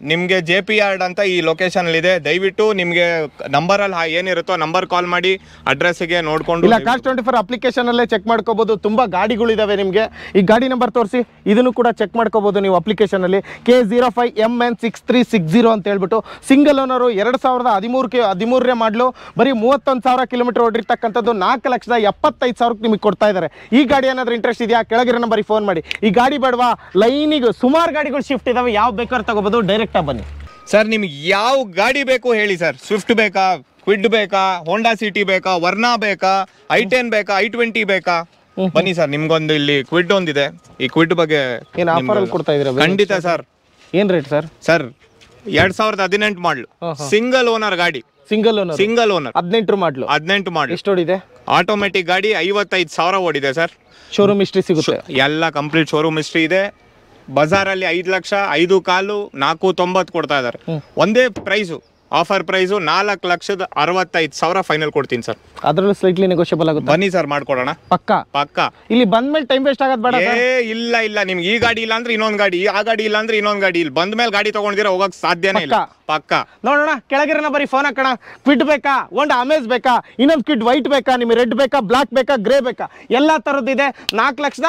ನಿಮ್ಗೆ ಜೆ ಪಿ ಯಾರ್ಡ್ ಅಂತ ಈ ಲೊಕೇಶನ್ ಇದೆ ದಯವಿಟ್ಟು ನಿಮ್ಗೆ ನಂಬರ್ ಅಲ್ಲಿ ಏನಿರುತ್ತೋ ನಂಬರ್ ಕಾಲ್ ಮಾಡಿ ಅಡ್ರೆಸ್ಗೆ ನೋಡ್ಕೊಂಡು ಇಲ್ಲ ಕಾಸ್ಟ್ ಟ್ವೆಂಟಿ ಫೋರ್ ಅಪ್ಲಿಕೇಶನ್ ಅಲ್ಲೇ ಚೆಕ್ ಮಾಡ್ಕೋಬಹುದು ತುಂಬಾ ಗಾಡಿಗಳಿದಾವೆ ನಿಮಗೆ ಈ ಗಾಡಿ ನಂಬರ್ ತೋರಿಸಿ ಇದನ್ನು ಕೂಡ ಚೆಕ್ ಮಾಡ್ಕೋಬಹುದು ನೀವು ಅಪ್ಲಿಕೇಶನ್ ಅಲ್ಲಿ K zero five M N six three six zero ಅಂತ ಹೇಳ್ಬಿಟ್ಟು ಸಿಂಗಲ್ ಓನರು ಎರಡು ಸಾವಿರದ ಹದಿಮೂರು ಕೆ ಹದಿಮೂರನೇ ಮಾಡಲು ಬರೀ ಮೂವತ್ತೊಂದು ಸಾವಿರ ಕಿಲೋಮೀಟರ್ ಓಡಿರ್ತಕ್ಕಂಥದ್ದು ನಾಲ್ಕು ಲಕ್ಷದ ಎಪ್ಪತ್ತೈದು ಸಾವಿರಕ್ಕೆ ನಿಮಗೆ ಕೊಡ್ತಾ ಇದ್ದಾರೆ ಈ ಗಾಡಿ ಏನಾದರೂ ಇಂಟ್ರೆಸ್ಟ್ ಇದೆಯಾ ಕೆಳಗಿರೋ ನಂಬರಿಗೆ ಫೋನ್ ಮಾಡಿ ಈ ಗಾಡಿ ಬೇಡವಾ ಲೈನಿಗೆ ಸುಮಾರು ಗಾಡಿಗಳು ಶಿಫ್ಟ್ ಇದಾವೆ ಯಾವ ಬೇಕಾದ್ರೂ ತಗೋಬಹುದು ಡೈರೆಕ್ಟಾಗಿ ಬನ್ನಿ ಸರ್ ನಿಮ್ಗೆ ಯಾವ ಗಾಡಿ ಬೇಕು ಹೇಳಿ ಸರ್ ಸ್ವಿಫ್ಟ್ ಬೇಕಾ ಕ್ವಿಡ್ ಬೇಕಾ ಹೋಂಡಾ ಸಿಟಿ ಬೇಕಾ ವರ್ನಾ ಬೇಕಾ ಐ ಟೆನ್ ಬೇಕಾ ಐ ಟ್ವೆಂಟಿ ಬೇಕಾ ಬನ್ನಿ ಸರ್ ನಿಮ್ಗೊಂದು ಇಲ್ಲಿ ಕ್ವಿಡ್ ಒಂದಿದೆ ಈ ಕ್ವಿಡ್ ಬಗ್ಗೆ ಏನು ಆಫರ್ ಅಲ್ಲಿ ಕೊಡ್ತಾ ಇದ್ದೀರಾ ಖಂಡಿತ ಸರ್ ಏನು ರೇಟ್ ಸರ್ ಸರ್ ಎರಡ್ ಸಾವಿರದ ಹದಿನೆಂಟು ಮಾಡ್ಲು ಸಿಂಗಲ್ ಓನರ್ ಗಾಡಿ ಸಿಂಗಲ್ ಓನರ್ ಸಿಂಗಲ್ ಓನರ್ ಹದಿನೆಂಟು ಮಾಡ್ಲು ಹದಿನೆಂಟು ಮಾಡ್ಲು ಎಷ್ಟು ಓಡಿದೆ ಆಟೋಮೆಟಿಕ್ ಗಾಡಿ ಐವತ್ತೈದು ಸಾವಿರ ಓಡಿದೆ ಸರ್ ಶೋರೂಮ್ ಹಿಸ್ಟ್ರಿ ಸಿಗುತ್ತೆ ಎಲ್ಲ ಕಂಪ್ಲೀಟ್ ಶೋರೂಮ್ ಹಿಸ್ಟ್ರಿ ಇದೆ ಬಜಾರಲ್ಲಿ ಐದು ಲಕ್ಷ ಐದು ಕಾಲು ನಾಲ್ಕು ತೊಂಬತ್ತು ಕೊಡ್ತಾ ಇದ್ದಾರೆ ಒಂದೇ ಪ್ರೈಸು ಆಫರ್ ಪ್ರೈಸು ನಾಲ್ಕು ಲಕ್ಷದ ಅರವತ್ತೈದು ಸಾವಿರ ಫೈನಲ್ ಕೊಡ್ತೀನಿ ಸರ್ ಅದರಲ್ಲೂ ಸ್ಲೈಟ್ಲಿ ನೆಗೋಷಿಯಬಲ್ ಆಗುತ್ತೆ ಬನ್ನಿ ಸರ್ ಮಾಡ್ಕೊಡೋಣ ಪಕ್ಕ ಪಕ್ಕ ಇಲ್ಲಿ ಬಂದ್ಮೇಲೆ ಟೈಮ್ ವೇಸ್ಟ್ ಆಗೋದು ಬೇಡ ಏ ಇಲ್ಲ ಇಲ್ಲ ನಿಮ್ಗೆ ಈ ಗಾಡಿ ಇಲ್ಲ ಅಂದ್ರೆ ಇನ್ನೊಂದ್ ಗಾಡಿ ಆ ಗಾಡಿ ಇಲ್ಲ ಅಂದ್ರೆ ಇನ್ನೊಂದ್ ಗಾಡಿ ಇಲ್ಲಿ ಬಂದ ಮೇಲೆ ಗಾಡಿ ತಗೊಂಡಿರ ಹೋಗಕ್ ಸಾಧ್ಯನೇ ಇಲ್ಲ ಪಕ್ಕ ನೋಡೋಣ ಕೆಳಗಿರೋ ಬರೀ ಫೋನ್ ಹಾಕೋಣ ಕ್ವಿಡ್ ಬೇಕಾ ಒಂದು ಅಮೇಜ್ ಬೇಕಾ ಇನ್ನೊಂದು ಕ್ವಿಡ್ ವೈಟ್ ಬೇಕಾ ನಿಮಗೆ ರೆಡ್ ಬೇಕಾ ಬ್ಲಾಕ್ ಬೇಕಾ ಗ್ರೇ ಬೇಕಾ ಎಲ್ಲ ಥರದ್ದಿದೆ ನಾಲ್ಕು ಲಕ್ಷದ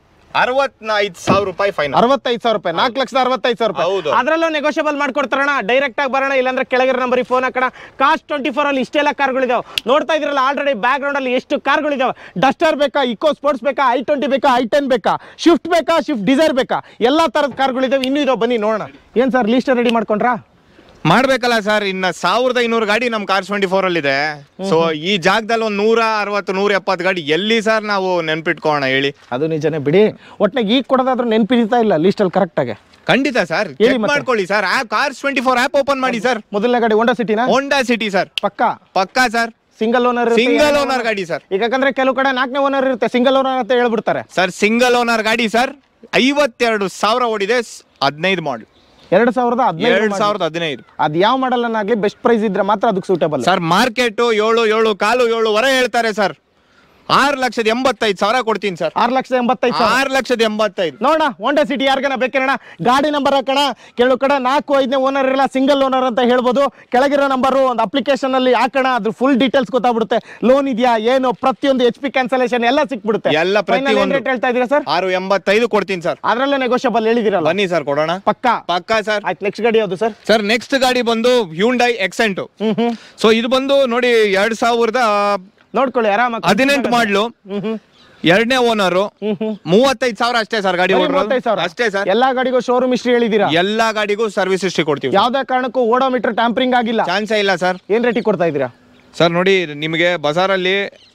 ಅರವತ್ತೈದು ಸಾವಿರ ರೂಪಾಯಿ ಫೈನಲ್ ಅರವತ್ತೈದು ಸಾವಿರ ರೂಪಾಯಿ ನಾಲ್ಕು ಲಕ್ಷದ ಅರವತ್ತೈದು ಸಾವಿರ ರೂಪಾಯಿ ಹೌದು. ಅದರಲ್ಲೂ ನೆಗೋಷಿಯಬಲ್ ಮಾಡ್ಕೊಡ್ತಾರಣ ಡೈರೆಕ್ಟ್ ಆಗಿ ಬರೋಣ ಇಲ್ಲಾಂದ್ರೆ ಕೆಳಗಿರೋ ನಂಬರಿಗೆ ಫೋನ್ ಹಾಕೋಣ ಕಾಸ್ಟ್ ಟ್ವೆಂಟಿ ಫೋರ್ ಅಲ್ಲಿ ಇಷ್ಟೆಲ್ಲ ಕಾರ್ಗಳಿದಾವೆ ನೋಡ್ತಾ ಇದ್ರಲ್ಲ ಆಲ್ರೆಡಿ ಬ್ಯಾಕ್ ಗ್ರೌಂಡ್ ಅಲ್ಲಿ ಎಷ್ಟು ಕಾರ್ಗಳಿದಾವೆ ಡಸ್ಟರ್ ಬೇಕಾ ಇಕೋ ಸ್ಪೋರ್ಟ್ಸ್ ಬೇಕಾ ಐ ಟ್ವೆಂಟಿ ಬೇಕಾ ಐ ಟೆನ್ ಬೇಕಾ ಶಿಫ್ಟ್ ಬೇಕಾ ಶಿಫ್ಟ್ ಡಿಸೈರ್ ಬೇಕಾ ಎಲ್ಲ ಥರದ ಕಾರ್ಗಳಿದಾವೆ ಇನ್ನೂ ಇದಾವೆ ಬನ್ನಿ ನೋಡೋಣ ಏನು ಸರ್ ಲೀಸ್ಟ್ ರೆಡಿ ಮಾಡ್ಕೊಂಡ್ರಾ ಮಾಡ್ಬೇಕಲ್ಲ ಸರ್ ಇನ್ನ ಸಾವಿರದ ಐನೂರು ಗಾಡಿ ನಮ್ ಕಾರ್ ಟ್ವೆಂಟಿ ಫೋರ್ ಅಲ್ಲಿ ಇದೆ ಸೊ ಈ ಜಾಗದಲ್ಲಿ ಒಂದ್ ನೂರ ಅರವತ್ತು ನೂರ ಎಪ್ಪತ್ತು ಗಾಡಿ ಎಲ್ಲಿ ಸರ್ ನಾವು ನೆನ್ಪಿಟ್ಕೋಣ ಹೇಳಿ ಅದು ನಿಜನೇ ಬಿಡಿ ಒಟ್ನಾಗ ಈಗ ಕೊಡೋದಾದ್ರೂ ನೆನಪಿಡಿತಾ ಇಲ್ಲ ಲಿಸ್ಟಲ್ಲಿ ಕರೆಕ್ಟಾಗಿ ಖಂಡಿತ ಸರ್ ಹೇಳಿ ಚೆಕ್ ಮತ್ತೆ. ಮಾಡ್ಕೊಳ್ಳಿ sir app cars twenty four app open ಮಾಡಿ ಸರ್ ಮೊದಲನೇ ಗಾಡಿ ಹೋಂಡಾ ಸಿಟಿನಾ ಹೋಂಡಾ ಸಿಟಿ ಸರ್ ಪಕ್ಕಾ ಪಕ್ಕಾ sir single owner single owner ಗಾಡಿ ಸರ್ ಈಗ ಯಾಕಂದ್ರೆ ಕೆಲವು ಕಡೆ ನಾಲ್ಕನೇ ಓನರ್ ಇರುತ್ತೆ ಸಿಂಗಲ್ ಓನರ್ ಅಂತ ಹೇಳ್ಬಿಡ್ತಾರೆ ಸರ್ ಸಿಂಗಲ್ ಓನರ್ ಗಾಡಿ ಸರ್ ಐವತ್ತೆರಡು ಸಾವಿರ ಓಡಿದೆ ಹದಿನೈದು ಮಾಡಲ್ ಎರಡು ಸಾವಿರದ ಹದಿನೈದು ಎರಡ್ ಸಾವಿರದ ಹದಿನೈದು ಅದು ಯಾವ ಮಾಡಲ್ ಅನ್ನಾಗ್ಲಿ ಬೆಸ್ಟ್ ಪ್ರೈಸ್ ಇದ್ರೆ ಮಾತ್ರ ಅದಕ್ಕೆ ಸೂಟಬಲ್ ಸರ್ ಮಾರ್ಕೆಟ್ ಏಳು ಏಳು ಕಾಲು ಏಳುವರೆ ಹೇಳ್ತಾರೆ ಸರ್ ಆರು ಲಕ್ಷದ ಎಂಬತ್ತೈದು ಸಾವಿರ ಕೊಡ್ತೀನಿ ಸರ್ ಆರು ಲಕ್ಷದ ಎಂಬತ್ತೈದು ಸಾವಿರ ಆರು ಲಕ್ಷದ ಎಂಬತ್ತೈದು ನೋಡೋಣ ಹೋಂಡಾ ಸಿಟಿ ಯಾರಿಗಾನ ಬೇಕೇನಣ್ಣ ಗಾಡಿ ನಂಬರ್ ಹಾಕೋಣ ಕೆಲವು ಕಡೆ ನಾಲ್ಕು ಐದನೇ ಓನರ್ ಇರಲ್ಲ ಸಿಂಗಲ್ ಓನರ್ ಅಂತ ಹೇಳ್ಬೋದು ಕೆಳಗಿರೋ ನಂಬರು ಒಂದು ಅಪ್ಲಿಕೇಶನ್ ಅಲ್ಲಿ ಹಾಕೋಣ ಅದ್ರ ಫುಲ್ ಡೀಟೇಲ್ಸ್ ಗೊತ್ತಾಗ್ಬಿಡುತ್ತೆ ಲೋನ್ ಇದೆಯಾ ಏನು ಪ್ರತಿಯೊಂದು ಎಚ್ ಪಿ ಕ್ಯಾನ್ಸಲೇಷನ್ ಎಲ್ಲ ಸಿಕ್ಬಿಡುತ್ತೆ ಎಲ್ಲ ಪ್ರತಿಯೊಂದು. ರೇಟ್ ಹೇಳ್ತಾ ಇದೀರಾ ಸರ್ ಆರು ಎಂಬತ್ತೈದು ಕೊಡ್ತೀನಿ ಸರ್ ಅದ್ರಲ್ಲೇ ನೆಗೋಷಿಯಬಲ್ ಹೇಳಿದಿರಲ್ಲ ಬನ್ನಿ ಸರ್ ಕೊಡೋಣ ಪಕ್ಕಾ ಪಕ್ಕಾ ಸರ್ ಆಯ್ತು ನೆಕ್ಸ್ಟ್ ಗಾಡಿ ಯಾವುದು ಸರ್ ಸರ್ ನೆಕ್ಸ್ಟ್ ಗಾಡಿ ಬಂದು Hyundai Xcent hmm hmm so ಇದು ಬಂದು ನೋಡಿ ಎರಡ್ ಸಾವಿರದ ನೋಡ್ಕೊಳ್ಳಿ ಆರಾಮಾಗಿ ಹದಿನೆಂಟು ಮಾಡ್ಲು ಹ್ಮ್ ಹ್ಮ್ ಎರಡನೇ ಓನರು ಹ್ಮ್ ಹ್ಮ್ ಮೂವತ್ತೈದು ಸಾವಿರ ಅಷ್ಟೇ ಸರ್ ಗಾಡಿ ಬರೀ ಓಡಿರೋದು. ಮೂವತ್ತೈದು ಸಾವಿರ ಅಷ್ಟೇ ಸರ್ ಎಲ್ಲಾ ಗಾಡಿಗೂ ಶೋರೂಮ್ ಹಿಸ್ಟ್ರಿ ಹೇಳಿದೀರಾ ಎಲ್ಲಾ ಗಾಡಿಗೂ ಸರ್ವಿಸ್ ಹಿಸ್ಟ್ರಿ ಕೊಡ್ತೀವಿ ಯಾವ್ದೇ ಕಾರಣಕ್ಕೂ ಓಡೋಮೀಟರ್ ಟ್ಯಾಂಪರಿಂಗ್ ಆಗಿಲ್ಲ ಚಾನ್ಸೇ ಇಲ್ಲ ಸರ್ ಏನ್ ರೇಟಿಗೆ ಕೊಡ್ತಾ ಇದೀರಾ ಸರ್ ನೋಡಿ ನಿಮಗೆ ಬಜಾರಲ್ಲಿ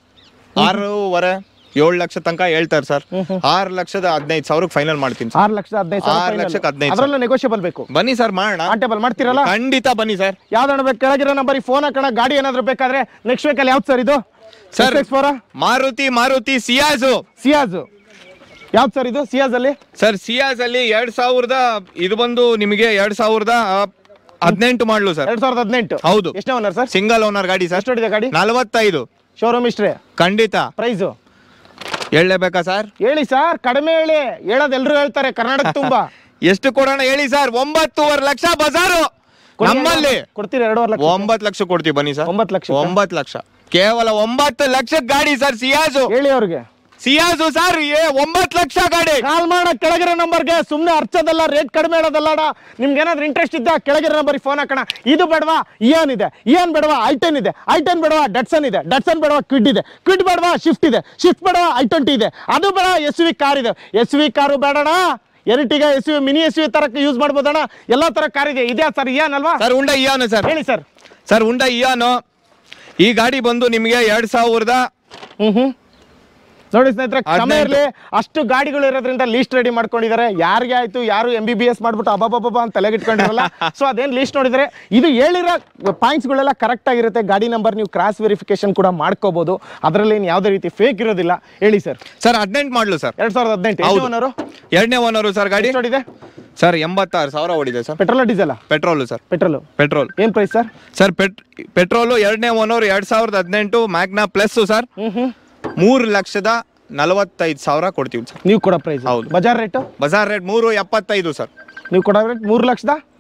ಆರೂವರೆ ಏಳು ಲಕ್ಷ ತನಕ ಹೇಳ್ತಾರೆ ಸರ್ ಆರು ಲಕ್ಷದ ಹದಿನೈದು ಸಾವಿರಕ್ಕೆ ಫೈನಲ್ ಮಾಡ್ತೀನಿ ಸರ್ ಆರು ಲಕ್ಷ ಹದಿನೈದು ಸಾವಿರ ಆರು final. ಲಕ್ಷಕ್ಕೆ ಹದಿನೈದು ಅದ್ರಲ್ಲೂ ನೆಗೋಷಿಯಬಲ್ ಬೇಕು ಬನ್ನಿ ಸರ್ ಮಾಡೋಣ ಕಾಂಟೇಬಲ್ ಮಾಡ್ತೀರಲ್ಲ ಖಂಡಿತ ಬನ್ನಿ ಸರ್ ಯಾವ್ದಣ್ಣ ಬೇಕು ಕೆಳಗಿರೋ ನಂಬರಿಗೆ ಫೋನ್ ಹಾಕೋಣ ಗಾಡಿ ಏನಾದ್ರು ಬೇಕಾದ್ರೆ ನೆಕ್ಸ್ಟ್ ವೀಕಲ್ಲಿ ಯಾವ್ದು ಸರ್ ಇದು Sir. ಫೋರ ಮಾರುತಿ ಮಾರುತಿ ಸಿಯಾಜು ಸಿಯಾಜ್ ಯಾವ್ದು ಸರ್ ಇದು ಸಿಯಾಜ್ ಅಲ್ಲಿ ಸರ್ ಸಿಯಾಜ್ ಅಲ್ಲಿ ಎರಡ್ ಸಾವಿರದ ಇದು ಬಂದು ನಿಮಗೆ ಎರಡ್ ಸಾವಿರದ ಹದಿನೆಂಟು ಮಾಡ್ಲು ಸರ್ ಎರಡ್ ಸಾವಿರದ ಹದಿನೆಂಟು ಹೌದು ಎಷ್ಟನೇ ಓನರ್ ಸರ್ ಸಿಂಗಲ್ ಓನರ್ ಗಾಡಿ ಸರ್ ಎಷ್ಟು ಹೊಡಿದೆ ಗಾಡಿ ನಲವತ್ತೈದು ಶೋರೂಮ್ ಹಿಸ್ಟ್ರಿ ಖಂಡಿತ ಪ್ರೈಸು ಹೇಳಲೇಬೇಕಾ ಸರ್ ಹೇಳಿ ಸರ್ ಕಡಿಮೆ ಹೇಳಿ ಹೇಳೋದು ಎಲ್ರು ಹೇಳ್ತಾರೆ ಕರ್ನಾಟಕ ತುಂಬಾ ಎಷ್ಟು ಕೊಡೋಣ ಹೇಳಿ ಸರ್ ಒಂಬತ್ತೂವರೆ ಲಕ್ಷ ಬಜಾರು ಕೊಡಿ ನಮ್ಮಲ್ಲಿ ಕೊಡ್ತೀರಿ ಎರಡೂವರೆ ಲಕ್ಷ ಒಂಬತ್ತು ಲಕ್ಷ ಕೊಡ್ತೀವಿ ಬನ್ನಿ ಸರ್ ಒಂಬತ್ತು ಲಕ್ಷ ಒಂಬತ್ತು ಲಕ್ಷ ಕೇವಲ ಒಂಬತ್ತು ಲಕ್ಷ ಗಾಡಿ ಸರ್ ಸಿಯಾಜು ಹೇಳಿ ಅವ್ರಿಗೆ ಸಿಯಾಜು ಸರ್ ಏ ಒಂಬತ್ತು ಲಕ್ಷ ಗಾಡಿ ಕಾಲ್ ಮಾಡ ಕೆಳಗಿರೋ ನಂಬರ್ಗೆ ಸುಮ್ಮನೆ ಅರ್ಚೋದಲ್ಲ ರೇಟ್ ಕಡಿಮೆ ಹೇಳೋದಲ್ಲ ನಿಮ್ಗೆ ಏನಾದ್ರು ಇಂಟ್ರೆಸ್ಟ್ ಇದ್ದ ಕೆಳಗಿರೋ ನಂಬರ್ಗೆ ಫೋನ್ ಹಾಕೋಣ ಇದು ಬೇಡವಾ ಇಯಾನ್ ಇದೆ ಇಯಾನ್ ಬೇಡವಾ ಐ ಟೆನ್ ಇದೆ ಐ ಟೆನ್ ಬೇಡವಾ ಡಟ್ಸನ್ ಇದೆ ಡಟ್ಸನ್ ಬೇಡವಾ ಕ್ವಿಡ್ ಇದೆ ಕ್ವಿಡ್ ಬೇಡವಾ ಶಿಫ್ಟ್ ಇದೆ ಶಿಫ್ಟ್ ಬೇಡವಾ ಐ ಟ್ವೆಂಟಿ ಇದೆ ಅದು ಬೇಡ ಎಸ್ ವಿ ಕಾರ್ ಇದೆ ಎಸ್ ವಿ ಕಾರು ಬೇಡಣ Ertiga S V mini S V ತರಕ್ಕೆ ಯೂಸ್ ಮಾಡ್ಬೋದಣ್ಣ ಎಲ್ಲ ತರ ಕಾರ್ ಇದೆ ಇದೆ ಸರ್ ಇಯಾನ್ ಅಲ್ವಾ ಸರ್ ಉಂಡ ಇಯಾನು ಸರ್ ಹೇಳಿ ಸರ್ ಸರ್ ಉಂಡ ಇಯಾನು ಈ ಗಾಡಿ ಬಂದು ನಿಮಗೆ ಎರಡ್ ಸಾವಿರದ ಹ್ಮ್ ಹ್ಮ್ ನೋಡಿ ಸ್ನೇಹಿತರೆ ಕ್ಷಮೆ ಹದಿನೆಂಟು. ಇರಲಿ ಅಷ್ಟು ಗಾಡಿಗಳು ಇರೋದ್ರಿಂದ ಲೀಸ್ಟ್ ರೆಡಿ ಮಾಡ್ಕೊಂಡಿದ್ದಾರೆ ಯಾರಿಗೆ ಆಯ್ತು ಯಾರು ಎಂ ಬಿ ಬಿ ಎಸ್ ಮಾಡ್ಬಿಟ್ಟು ಅಬ್ಬಬ್ಬಬ್ಬ ಅಂತ ತಲೆಗಿಟ್ಕೊಂಡಿರಲ್ಲ ಸೊ ಅದೇನು ಲೀಸ್ಟ್ ನೋಡಿದ್ರೆ ಇದು ಹೇಳಿರೋ ಪಾಯಿಂಟ್ಸ್ಗಳೆಲ್ಲ ಕರೆಕ್ಟ್ ಆಗಿರುತ್ತೆ ಗಾಡಿ ನಂಬರ್ ನೀವು ಕ್ರಾಸ್ ವೆರಿಫಿಕೇಶನ್ ಕೂಡ ಮಾಡ್ಕೋಬಹುದು ಅದರಲ್ಲಿ ಏನು ಯಾವುದೇ ರೀತಿ ಫೇಕ್ ಇರೋದಿಲ್ಲ ಹೇಳಿ ಸರ್ ಸರ್ ಹದಿನೆಂಟು ಮಾಡ್ಲು ಸರ್ ಎರಡ್ ಸಾವಿರದ ಹದಿನೆಂಟು ಹೌದು. ಓನರು ಎರಡನೇ ಓನರು ಸರ್ ಗಾಡಿ ಎಷ್ಟು ಹೊಡಿದೆ ಸರ್ ಎಂಬತ್ತಾರು ಸಾವಿರ ಓಡಿದೆ sir petrol diesel petrol sir petrol petrol ಏನ್ price sir sir pet petrol ಎರಡನೇ ಓನರ್ ಎರಡ್ ಸಾವಿರದ ಹದಿನೆಂಟು Magna plus sir hmm hmm ಮೂರು ಲಕ್ಷದ ನಲವತ್ತೈದು ಸಾವಿರ ಕೊಡ್ತೀವಿ ಸರ್ ನೀವು ಕೊಡೋ ಪ್ರೈಸ್ ಹೌದು. ಬಜಾರ್ ರೇಟು ಬಜಾರ್ ರೇಟ್ ಮೂರು ಎಪ್ಪತ್ತೈದು ಸರ್ ನೀವು ಕೊಡೋ ರೇಟ್ ಮೂರು ಲಕ್ಷದ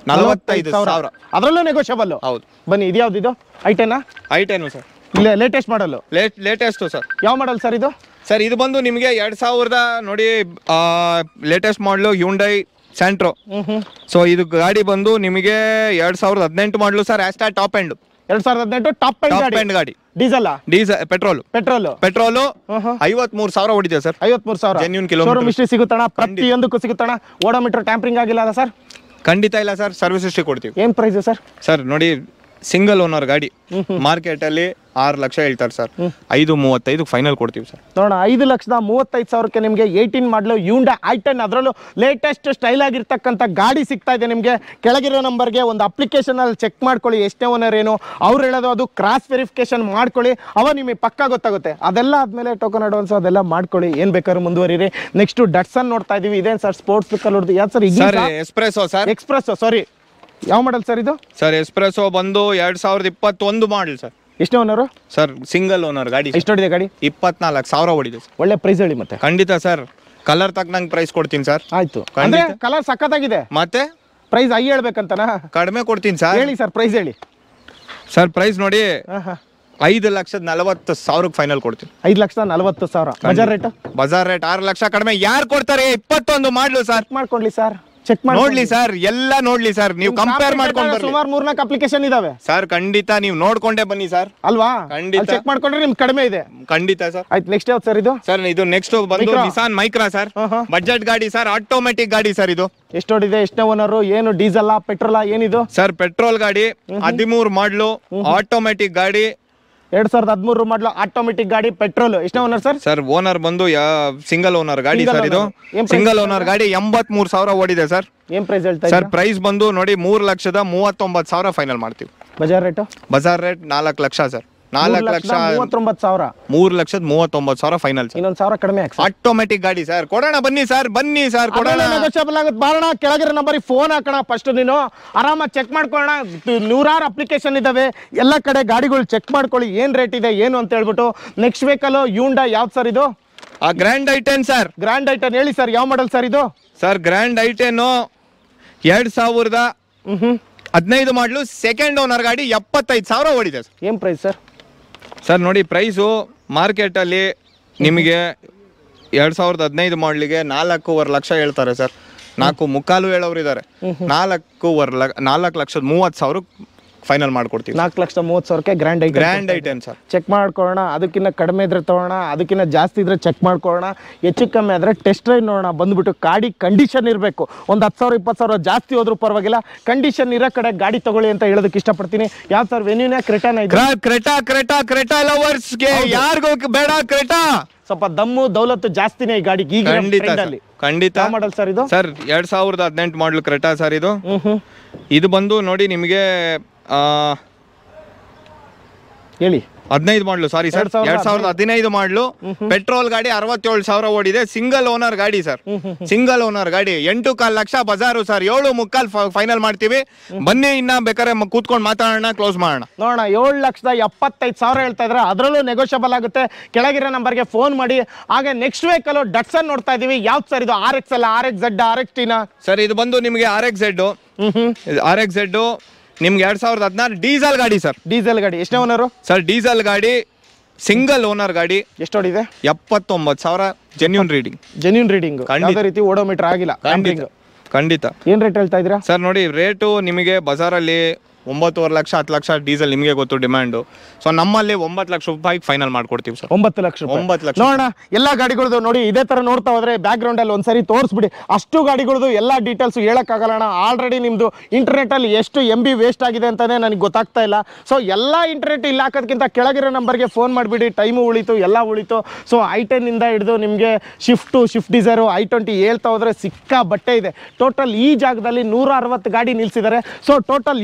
ನಲವತ್ತೈದು ಸಾವಿರ ಅದರಲ್ಲೂ ನೆಗೋಷಿಯಬಲ್ ಹೌದು ಬನ್ನಿ ಇದ್ಯಾವ್ದು ಇದು ಐಟೆನಾ ಐಟೇನು ಸರ್ ಇಲ್ಲ latest model late latest sir ಯಾವ ಮಾಡಲ್ ಸರ್ ಇದು ಸರ್ ಇದು ಬಂದು ನಿಮಗೆ ಎರಡು ಸಾವಿರದ ನೋಡಿ latest model Hyundai Santro hmm hmm so ಇದು ಗಾಡಿ ಬಂದು ನಿಮಗೆ ಎರಡು ಸಾವಿರದ ಹದಿನೆಂಟು ಮಾಡಲು ಸರ್ ಆಸ್ಟಾ ಟಾಪ್ ಎಂಡ್ ಎರಡ್ ಸಾವಿರದ ಹದಿನೆಂಟು ಟಾಪ್ ಎಂಡ್ ಟಾಪ್ ಗಾಡಿ ಎಂಡ್ ಗಾಡಿ diesel diesel petrol petrol petrol hmm hmm ಐವತ್ಮೂರು ಸಾವಿರ ಹೊಡಿದೆ ಸರ್ ಐವತ್ಮೂರು ಸಾವಿರ Genuine kilometer. ಶೋರೂಮ್ ಹಿಸ್ಟ್ರಿ ಸಿಗುತ್ತಣ ಪ್ರತಿಯೊಂದಕ್ಕೂ ಸಿಗುತ್ತಣ ಓಡೋಮೀಟರ್ ಟ್ಯಾಂಪರಿಂಗ್ ಆಗಿಲ್ಲ ಅಲ್ಲ ಸರ್ ಖಂಡಿತ ಇಲ್ಲ ಸರ್ ಸರ್ವಿಸ್ ಹಿಸ್ಟ್ರಿ ಕೊಡ್ತೀವಿ ಏನ್ ಪ್ರೈಸ್ ಸರ್ ಸರ್ ನೋಡಿ ಸಿಂಗಲ್ ಓನರ್ ಗಾಡಿ ಮಾರ್ಕೆಟಲ್ಲಿ ಆರು ಲಕ್ಷ ಹೇಳ್ತಾರೆ ಸರ್ ಐದು ಮೂವತ್ತೈದು ಫೈನಲ್ ಕೊಡ್ತೀವಿ ಸರ್ ನೋಡೋಣ ಐದು ಲಕ್ಷದ ಮೂವತ್ತೈದು ಸಾವಿರಕ್ಕೆ ನಿಮಗೆ eighteen model Hyundai I ten ಅದರಲ್ಲೂ ಲೇಟೆಸ್ಟ್ ಸ್ಟೈಲ್ ಆಗಿರ್ತಕ್ಕಂಥ ಗಾಡಿ ಸಿಗ್ತಾ ಇದೆ ನಿಮಗೆ ಕೆಳಗಿರೋ ನಂಬರ್ಗೆ ಒಂದು ಅಪ್ಲಿಕೇಶನಲ್ಲಿ ಚೆಕ್ ಮಾಡ್ಕೊಳ್ಳಿ ಎಷ್ಟನೇ ಓನರ್ ಏನು ಅವ್ರು ಹೇಳೋದು ಅದು ಕ್ರಾಸ್ ವೆರಿಫಿಕೇಶನ್ ಮಾಡ್ಕೊಳ್ಳಿ ಅವ ನಿಮಗೆ ಪಕ್ಕ ಗೊತ್ತಾಗುತ್ತೆ ಅದೆಲ್ಲ ಆದಮೇಲೆ ಟೋಕನ್ ಅಡ್ವಾನ್ಸ್ ಅದೆಲ್ಲ ಮಾಡ್ಕೊಳ್ಳಿ ಏನು ಬೇಕಾದ್ರೂ ಮುಂದುವರಿರಿ ನೆಕ್ಸ್ಟ್ ಡಟ್ಸನ್ ನೋಡ್ತಾ ಇದೀವಿ ಇದೇನು ಸರ್ ಸ್ಪೋರ್ಟ್ಸ್ ಬೇಕಾದ್ರೆ ನೋಡ್ತೀವಿ ಯಾವ್ದು sir sir Espresso sir express sorry ಯಾವ ಮಾಡಲ್ ಸರ್ ಇದು ಸರ್ ಎಸ್ಪ್ರೆಸೋ ಬಂದು ಎರಡು ಸಾವಿರದ ಇಪ್ಪತ್ತೊಂದು ಮಾಡಲ್ ಸರ್ ಎಷ್ಟನೇ ಓನರು ಸರ್ ಸಿಂಗಲ್ ಓನರ್ ಗಾಡಿ ಎಷ್ಟು ಹೊಡಿದೆ ಗಾಡಿ ಇಪ್ಪತ್ನಾಲ್ಕು ಸಾವಿರ ಹೊಡಿದೆ ಸರ್ ಒಳ್ಳೆ ಪ್ರೈಸ್ ಹೇಳಿ ಮತ್ತೆ ಖಂಡಿತ ಸರ್ ಕಲರ್ ತಕ್ಕನಂಗೆ ಪ್ರೈಸ್ ಕೊಡ್ತೀನಿ ಸರ್ ಆಯ್ತು ಖಂಡಿತ. ಅಂದ್ರೆ ಕಲರ್ ಸಖತ್ತಾಗಿದೆ ಮತ್ತೆ ಪ್ರೈಸ್ ಐ ಹೇಳ್ಬೇಕಂತನಾ ಕಡಿಮೆ ಕೊಡ್ತೀನಿ ಸರ್ ಹೇಳಿ ಸರ್ ಪ್ರೈಸ್ ಹೇಳಿ ಸರ್ ಪ್ರೈಸ್ ನೋಡಿ ಹಾ ಹಾ ಐದು ಲಕ್ಷದ ನಲವತ್ತು ಸಾವಿರಕ್ಕೆ ಫೈನಲ್ ಕೊಡ್ತೀನಿ ಐದು ಲಕ್ಷದ ನಲವತ್ತು ಸಾವಿರ ಬಜಾರ್ ರೇಟ್ ಬಜಾರ್ ರೇಟ್ ಆರು ಲಕ್ಷ ಕಡಿಮೆ ಯಾರು ಕೊಡ್ತಾರೆ ಇಪ್ಪತ್ತೊಂದು ಮಾಡ್ಲು ಸರ್ ಚೆಕ್ ಮಾಡ್ಕೊಳ್ಳಿ ಸರ್ ಚೆಕ್ ಮಾಡಿ ನೋಡ್ಲಿ ಸರ್ ಎಲ್ಲ ನೋಡ್ಲಿ ಸರ್ ನೀವು ಕಂಪೇರ್ ಮಾಡ್ಕೊಂಡು ಬರ್ಲಿ ಸುಮಾರು ಮೂರ್ನಾಲ್ಕು ಅಪ್ಲಿಕೇಶನ್ ಇದಾವೆ ಸರ್ ಖಂಡಿತ ನೀವು ನೋಡ್ಕೊಂಡೇ ಬನ್ನಿ ಸರ್ ಅಲ್ವಾ ಖಂಡಿತ. ಚೆಕ್ ಮಾಡ್ಕೊಂಡ್ರೆ ನಿಮ್ಗೆ ಕಡಿಮೆ ಇದೆ ಖಂಡಿತ ಸರ್ ಆಯ್ತು ನೆಕ್ಸ್ಟ್ ಯಾವ್ದು ಸರ್ ಇದು ಸರ್ ಇದು ನೆಕ್ಸ್ಟ್ ಬಂದು Micra. ನಿಸಾನ್ ಮೈಕ್ರಾ ಸರ್ ಹಾ, ಹಾ. ಬಜೆಟ್ ಗಾಡಿ ಸರ್ ಆಟೋಮೆಟಿಕ್ ಗಾಡಿ ಸರ್ ಇದು ಎಷ್ಟು ಹೊಡಿದೆ ಎಷ್ಟನೇ ಓನರು ಏನು ಡೀಸೆಲ್ ಪೆಟ್ರೋಲಾ ಏನಿದು ಸರ್ ಪೆಟ್ರೋಲ್ ಗಾಡಿ ಹದಿಮೂರು ಮಾಡ್ಲು ಆಟೋಮೆಟಿಕ್ ಗಾಡಿ ಎರಡ್ ಸಾವಿರದ ಹದಿಮೂರು ಮಾಡಲು ಆಟೋಮೆಟಿಕ್ ಗಾಡಿ ಪೆಟ್ರೋಲ್ ಎಷ್ಟನೇ ಓನರ್ ಸರ್ ಸರ್ ಓನರ್ ಬಂದು ಸಿಂಗಲ್ ಓನರ್ ಗಾಡಿ Single ಸರ್ ಇದು owner. ಏನ್ price ಸಿಂಗಲ್ ಓನರ್ ಗಾಡಿ ಎಂಬತ್ ಮೂರು ಸಾವಿರ ಓಡಿದೆ ಸರ್ ಏನ್ ಪ್ರೈಸ್ ಹೇಳ್ತಾ ಸರ್ ಇದ್ದೀರಾ ಪ್ರೈಸ್ ಬಂದು ನೋಡಿ ಮೂರು ಲಕ್ಷದ ಮೂವತ್ತೊಂಬತ್ತು ಸಾವಿರ ಫೈನಲ್ ಮಾಡ್ತೀವಿ ಬಜಾರ್ ರೇಟು ಬಜಾರ್ ರೇಟ್ ನಾಲ್ಕು ಲಕ್ಷ ಸರ್ ನಾಲ್ಕು ಲಕ್ಷ ಮೂವತ್ತೊಂಬತ್ತು ಸಾವಿರ ಮೂರು ಲಕ್ಷದ ಮೂವತ್ತೊಂಬತ್ತು ಸಾವಿರ ಫೈನಲ್ ಸರ್ ಇನ್ನೊಂದು ಸಾವಿರ ಕಡಿಮೆ ಹಾಕ್ಸಿ ಆಟೋಮೆಟಿಕ್ ಗಾಡಿ ಸರ್ ಕೊಡೋಣ ಬನ್ನಿ ಸರ್ ಬನ್ನಿ ಸರ್ ಕೊಡೋಣ ನೆಗೋಷಿಯಬಲ್ ಆಗುತ್ತೆ ಬಾರಣ ಕೆಳಗಿರೋ ನಂಬರಿಗೆ ಫೋನ್ ಹಾಕೋಣ ಫಸ್ಟ್ ನೀನು ಆರಾಮಾಗಿ ಚೆಕ್ ಮಾಡ್ಕೊಳ್ಳೋಣ ತು- ನೂರಾರು ಅಪ್ಲಿಕೇಶನ್ ಇದಾವೆ ಎಲ್ಲ ಕಡೆ ಗಾಡಿಗಳು ಚೆಕ್ ಮಾಡ್ಕೊಳ್ಳಿ ಏನು ರೇಟ್ ಇದೆ ಏನು ಅಂತ ಹೇಳ್ಬಿಟ್ಟು ನೆಕ್ಸ್ಟ್ ವೇಕಲು ಯೂಂಡ ಯಾವ್ದು ಸರ್ ಇದು ಆ grand I ten sir grand I ten ಹೇಳಿ ಸರ್ ಯಾವ ಮಾಡಲ್ ಸರ್ ಇದು ಸರ್ ಗ್ರ್ಯಾಂಡ್ ಐಟೆನ್ ಎರಡ್ ಸಾವಿರದ ಹ್ಮ್ ಹ್ಮ್ ಹದಿನೈದು ಮಾಡಲು ಸೆಕೆಂಡ್ ಓನರ್ ಗಾಡಿ ಎಪ್ಪತ್ತೈದು ಸಾವಿರ ಓಡಿದೆ ಸರ್ ಏನು ಪ್ರೈಸ್ ಸರ್ ಸರ್ ನೋಡಿ ಪ್ರೈಸು ಮಾರ್ಕೆಟಲ್ಲಿ ನಿಮಗೆ ಎರಡು ಸಾವಿರದ ಹದಿನೈದು ಮಾಡಲಿಗೆ ನಾಲ್ಕೂವರೆ ಲಕ್ಷ ಹೇಳ್ತಾರೆ ಸರ್ ನಾಲ್ಕು ಮುಕ್ಕಾಲು ಹೇಳೋರು ಇದ್ದಾರೆ ನಾಲ್ಕೂವರೆ ಲಕ್ಷ ನಾಲ್ಕು ಲಕ್ಷದ ಮೂವತ್ತು ಸಾವಿರ ಫೈನಲ್ ಮಾಡ್ಕೊಡ್ತೀವಿ ನಾಲ್ಕು ಲಕ್ಷದ ಮೂವತ್ತು ಸಾವಿರಕ್ಕೆ grand I ten grand I ten sir check ಮಾಡ್ಕೊಳ್ಳೋಣ ಅದಕ್ಕಿಂತ ಕಡಿಮೆ ಇದ್ರೆ ತೊಗೊಳ್ಳೋಣ ಅದಕ್ಕಿಂತ ಜಾಸ್ತಿ ಇದ್ರೆ ಚೆಕ್ ಮಾಡ್ಕೊಳ್ಳೋಣ ಹೆಚ್ಚು ಕಮ್ಮಿ ಆದರೆ ಟೆಸ್ಟ್ ಡ್ರೈವ್ ನೋಡೋಣ ಬಂದ್ಬಿಟ್ಟು ಗಾಡಿ ಕಂಡೀಷನ್ ಇರಬೇಕು ಒಂದು ಹತ್ತು ಸಾವಿರ ಇಪ್ಪತ್ತು ಸಾವಿರ ಜಾಸ್ತಿ ಹೋದ್ರೂ ಪರವಾಗಿಲ್ಲ ಕಂಡೀಷನ್ ಇರೋ ಕಡೆ ಗಾಡಿ ತಗೊಳ್ಳಿ ಅಂತ ಹೇಳೋದಕ್ಕೆ ಇಷ್ಟಪಡ್ತೀನಿ ಯಾವ ಸರ್ ವೆನ್ಯೂನೇ ಕ್ರಿಟನ್ ಇದೆ ಕ್ರೆಟಾ ಕ್ರೆಟಾ ಕ್ರೆಟಾ ಲವರ್ಸ್ಗೆ ಯಾರಿಗೂ ಬೇಡ ಕ್ರೆಟಾ ಸ್ವಲ್ಪ ದಮ್ಮು ದೌಲತ್ತು ಜಾಸ್ತಿನೇ ಈ ಗಾಡಿಗೆ ಈಗ ಖಂಡಿತ sir. ಅಲ್ಲಿ ಖಂಡಿತ ಯಾವ ಮಾಡಲ್ ಸರ್ ಇದು ಸರ್ ಎರಡ್ ಸಾವಿರದ ಹದಿನೆಂಟು ಮಾಡಲು ಕ್ರೆಟಾ ಸರ್ ಇದು ಹ್ಮ್ ಹ್ಮ್ ಇದು ಬಂದು ನೋಡಿ ನಿಮಗೆ ಹೇಳಿ ಹದಿನೈದು ಮಾಡಲು ಸಾರಿ ಸರ್ ಎರಡ್ ಸಾವಿರದ ಎರಡ್ ಸಾವಿರದ ಹದಿನೈದು ಮಾಡಲು ಪೆಟ್ರೋಲ್ ಗಾಡಿ ಅರವತ್ತೇಳು ಸಾವಿರ ಓಡಿದೆ ಸಿಂಗಲ್ ಓನರ್ ಗಾಡಿ ಸರ್ ಸಿಂಗಲ್ ಓನರ್ ಗಾಡಿ ಎಂಟು ಕಾಲ್ ಲಕ್ಷ ಬಜಾರು ಸರ್ ಏಳು ಮುಕ್ಕಾಲ್ ಫೈನಲ್ ಮಾಡ್ತೀವಿ ಬನ್ನಿ ಇನ್ನ ಬೇಕಾದ್ರೆ ಮ- ಕೂತ್ಕೊಂಡು ಮಾತಾಡೋಣ ಕ್ಲೋಸ್ ಮಾಡೋಣ ನೋಡೋಣ ಏಳು ಲಕ್ಷದ ಎಪ್ಪತ್ತೈದು ಸಾವಿರ ಹೇಳ್ತಾ ಇದ್ರೆ ಅದರಲ್ಲೂ ನೆಗೋಷಿಯಬಲ್ ಆಗುತ್ತೆ ಕೆಳಗಿರೋ ನಂಬರ್ಗೆ ಫೋನ್ ಮಾಡಿ ಹಾಗೆ ನೆಕ್ಸ್ಟ್ ವೇಕಲ್ಲೂ ಡಟ್ಸನ್ ನೋಡ್ತಾ ಇದೀವಿ ಯಾವ್ದು ಸರ್ ಇದು ಆರ್ ಎಕ್ಸ್ ಅಲ್ಲ R X Z R X ಟಿನ ಸರ್ ಇದು ಬಂದು ನಿಮಗೆ R X Z hmm hmm R X Z ನಿಮ್ಗೆ ಎರಡ್ ಸಾವಿರದ ಹದಿನಾರು ಡೀಸೆಲ್ ಗಾಡಿ ಸರ್ ಡೀಸೆಲ್ ಗಾಡಿ ಎಷ್ಟನೇ ಓನರು ಸರ್ ಡೀಸೆಲ್ ಗಾಡಿ ಸಿಂಗಲ್ ಓನರ್ ಗಾಡಿ ಎಷ್ಟು ಹೊಡಿದೆ ಎಪ್ಪತ್ತೊಂಬತ್ತು ಸಾವಿರ ಜೆನ್ಯೂನ್ ರೀಡಿಂಗ್ ಜೆನ್ಯೂನ್ ರೀಡಿಂಗ್ ಖಂಡಿತ. ಯಾವುದೇ ರೀತಿ ಓಡೋಮೀಟರ್ ಆಗಿಲ್ಲ ಖಂಡಿತ ಖಂಡಿತ ಏನ್ ರೇಟ್ ಹೇಳ್ತಾ ಇದ್ದೀರಾ ಸರ್ ನೋಡಿ ರೇಟು ನಿಮಗೆ ಬಜಾರಲ್ಲಿ ಒಂಬತ್ತುವರೆ ಲಕ್ಷ ಹತ್ತು ಲಕ್ಷ ಡೀಸೆಲ್ ನಿಮಗೆ ಗೊತ್ತು ಡಿಮ್ಯಾಂಡು ಸೊ ನಮ್ಮಲ್ಲಿ ಒಂಬತ್ತು ಲಕ್ಷ ರೂಪಾಯಿಗೆ ಫೈನಲ್ ಮಾಡ್ಕೊಡ್ತೀವಿ ಸರ್ ಒಂಬತ್ತು ಲಕ್ಷ ರೂಪಾಯಿ. ಒಂಬತ್ತು ಲಕ್ಷ ನೋಡೋಣ ಎಲ್ಲ ಗಾಡಿಗಳದ್ದು ನೋಡಿ ಇದೇ ತರ ನೋಡ್ತಾ ಹೋದ್ರೆ ಬ್ಯಾಕ್ ಗ್ರೌಂಡ್ ಅಲ್ಲಿ ಒಂದ್ಸರಿ ತೋರಿಸ್ಬಿಡಿ ಅಷ್ಟು ಗಾಡಿಗಳದ್ದು ಎಲ್ಲ ಡೀಟೇಲ್ಸ್ ಹೇಳಕ್ಕಾಗಲ್ಲ ಆಲ್ರೆಡಿ ನಿಮ್ದು ಇಂಟರ್ನೆಟ್ ಅಲ್ಲಿ ಎಷ್ಟು ಎಂ ಬಿ ವೇಸ್ಟ್ ಆಗಿದೆ ಅಂತಾನೆ ನನಗೆ ಗೊತ್ತಾಗ್ತಾ ಇಲ್ಲ ಸೊ ಎಲ್ಲ ಇಂಟರ್ನೆಟ್ ಇಲ್ಲ ಹಾಕೋದಕ್ಕಿಂತ ಕೆಳಗಿರೋ ನಂಬರ್ಗೆ ಫೋನ್ ಮಾಡಿಬಿಡಿ ಟೈಮು ಉಳಿತು ಎಲ್ಲ ಉಳಿತು ಸೊ ಐ ಟೆನ್ ಇಂದ ಹಿಡಿದು ನಿಮಗೆ Swift Swift Dzire I twenty ಹೇಳ್ತಾ ಹೋದ್ರೆ ಸಿಕ್ಕಾ ಬಟ್ಟೆ ಇದೆ ಟೋಟಲ್ ಈ ಜಾಗದಲ್ಲಿ ನೂರ ಅರವತ್ತು ಗಾಡಿ ನಿಲ್ಸಿದ್ದಾರೆ ಸೊ ಟೋಟಲ್ ಇವ್ರ ಹತ್ರ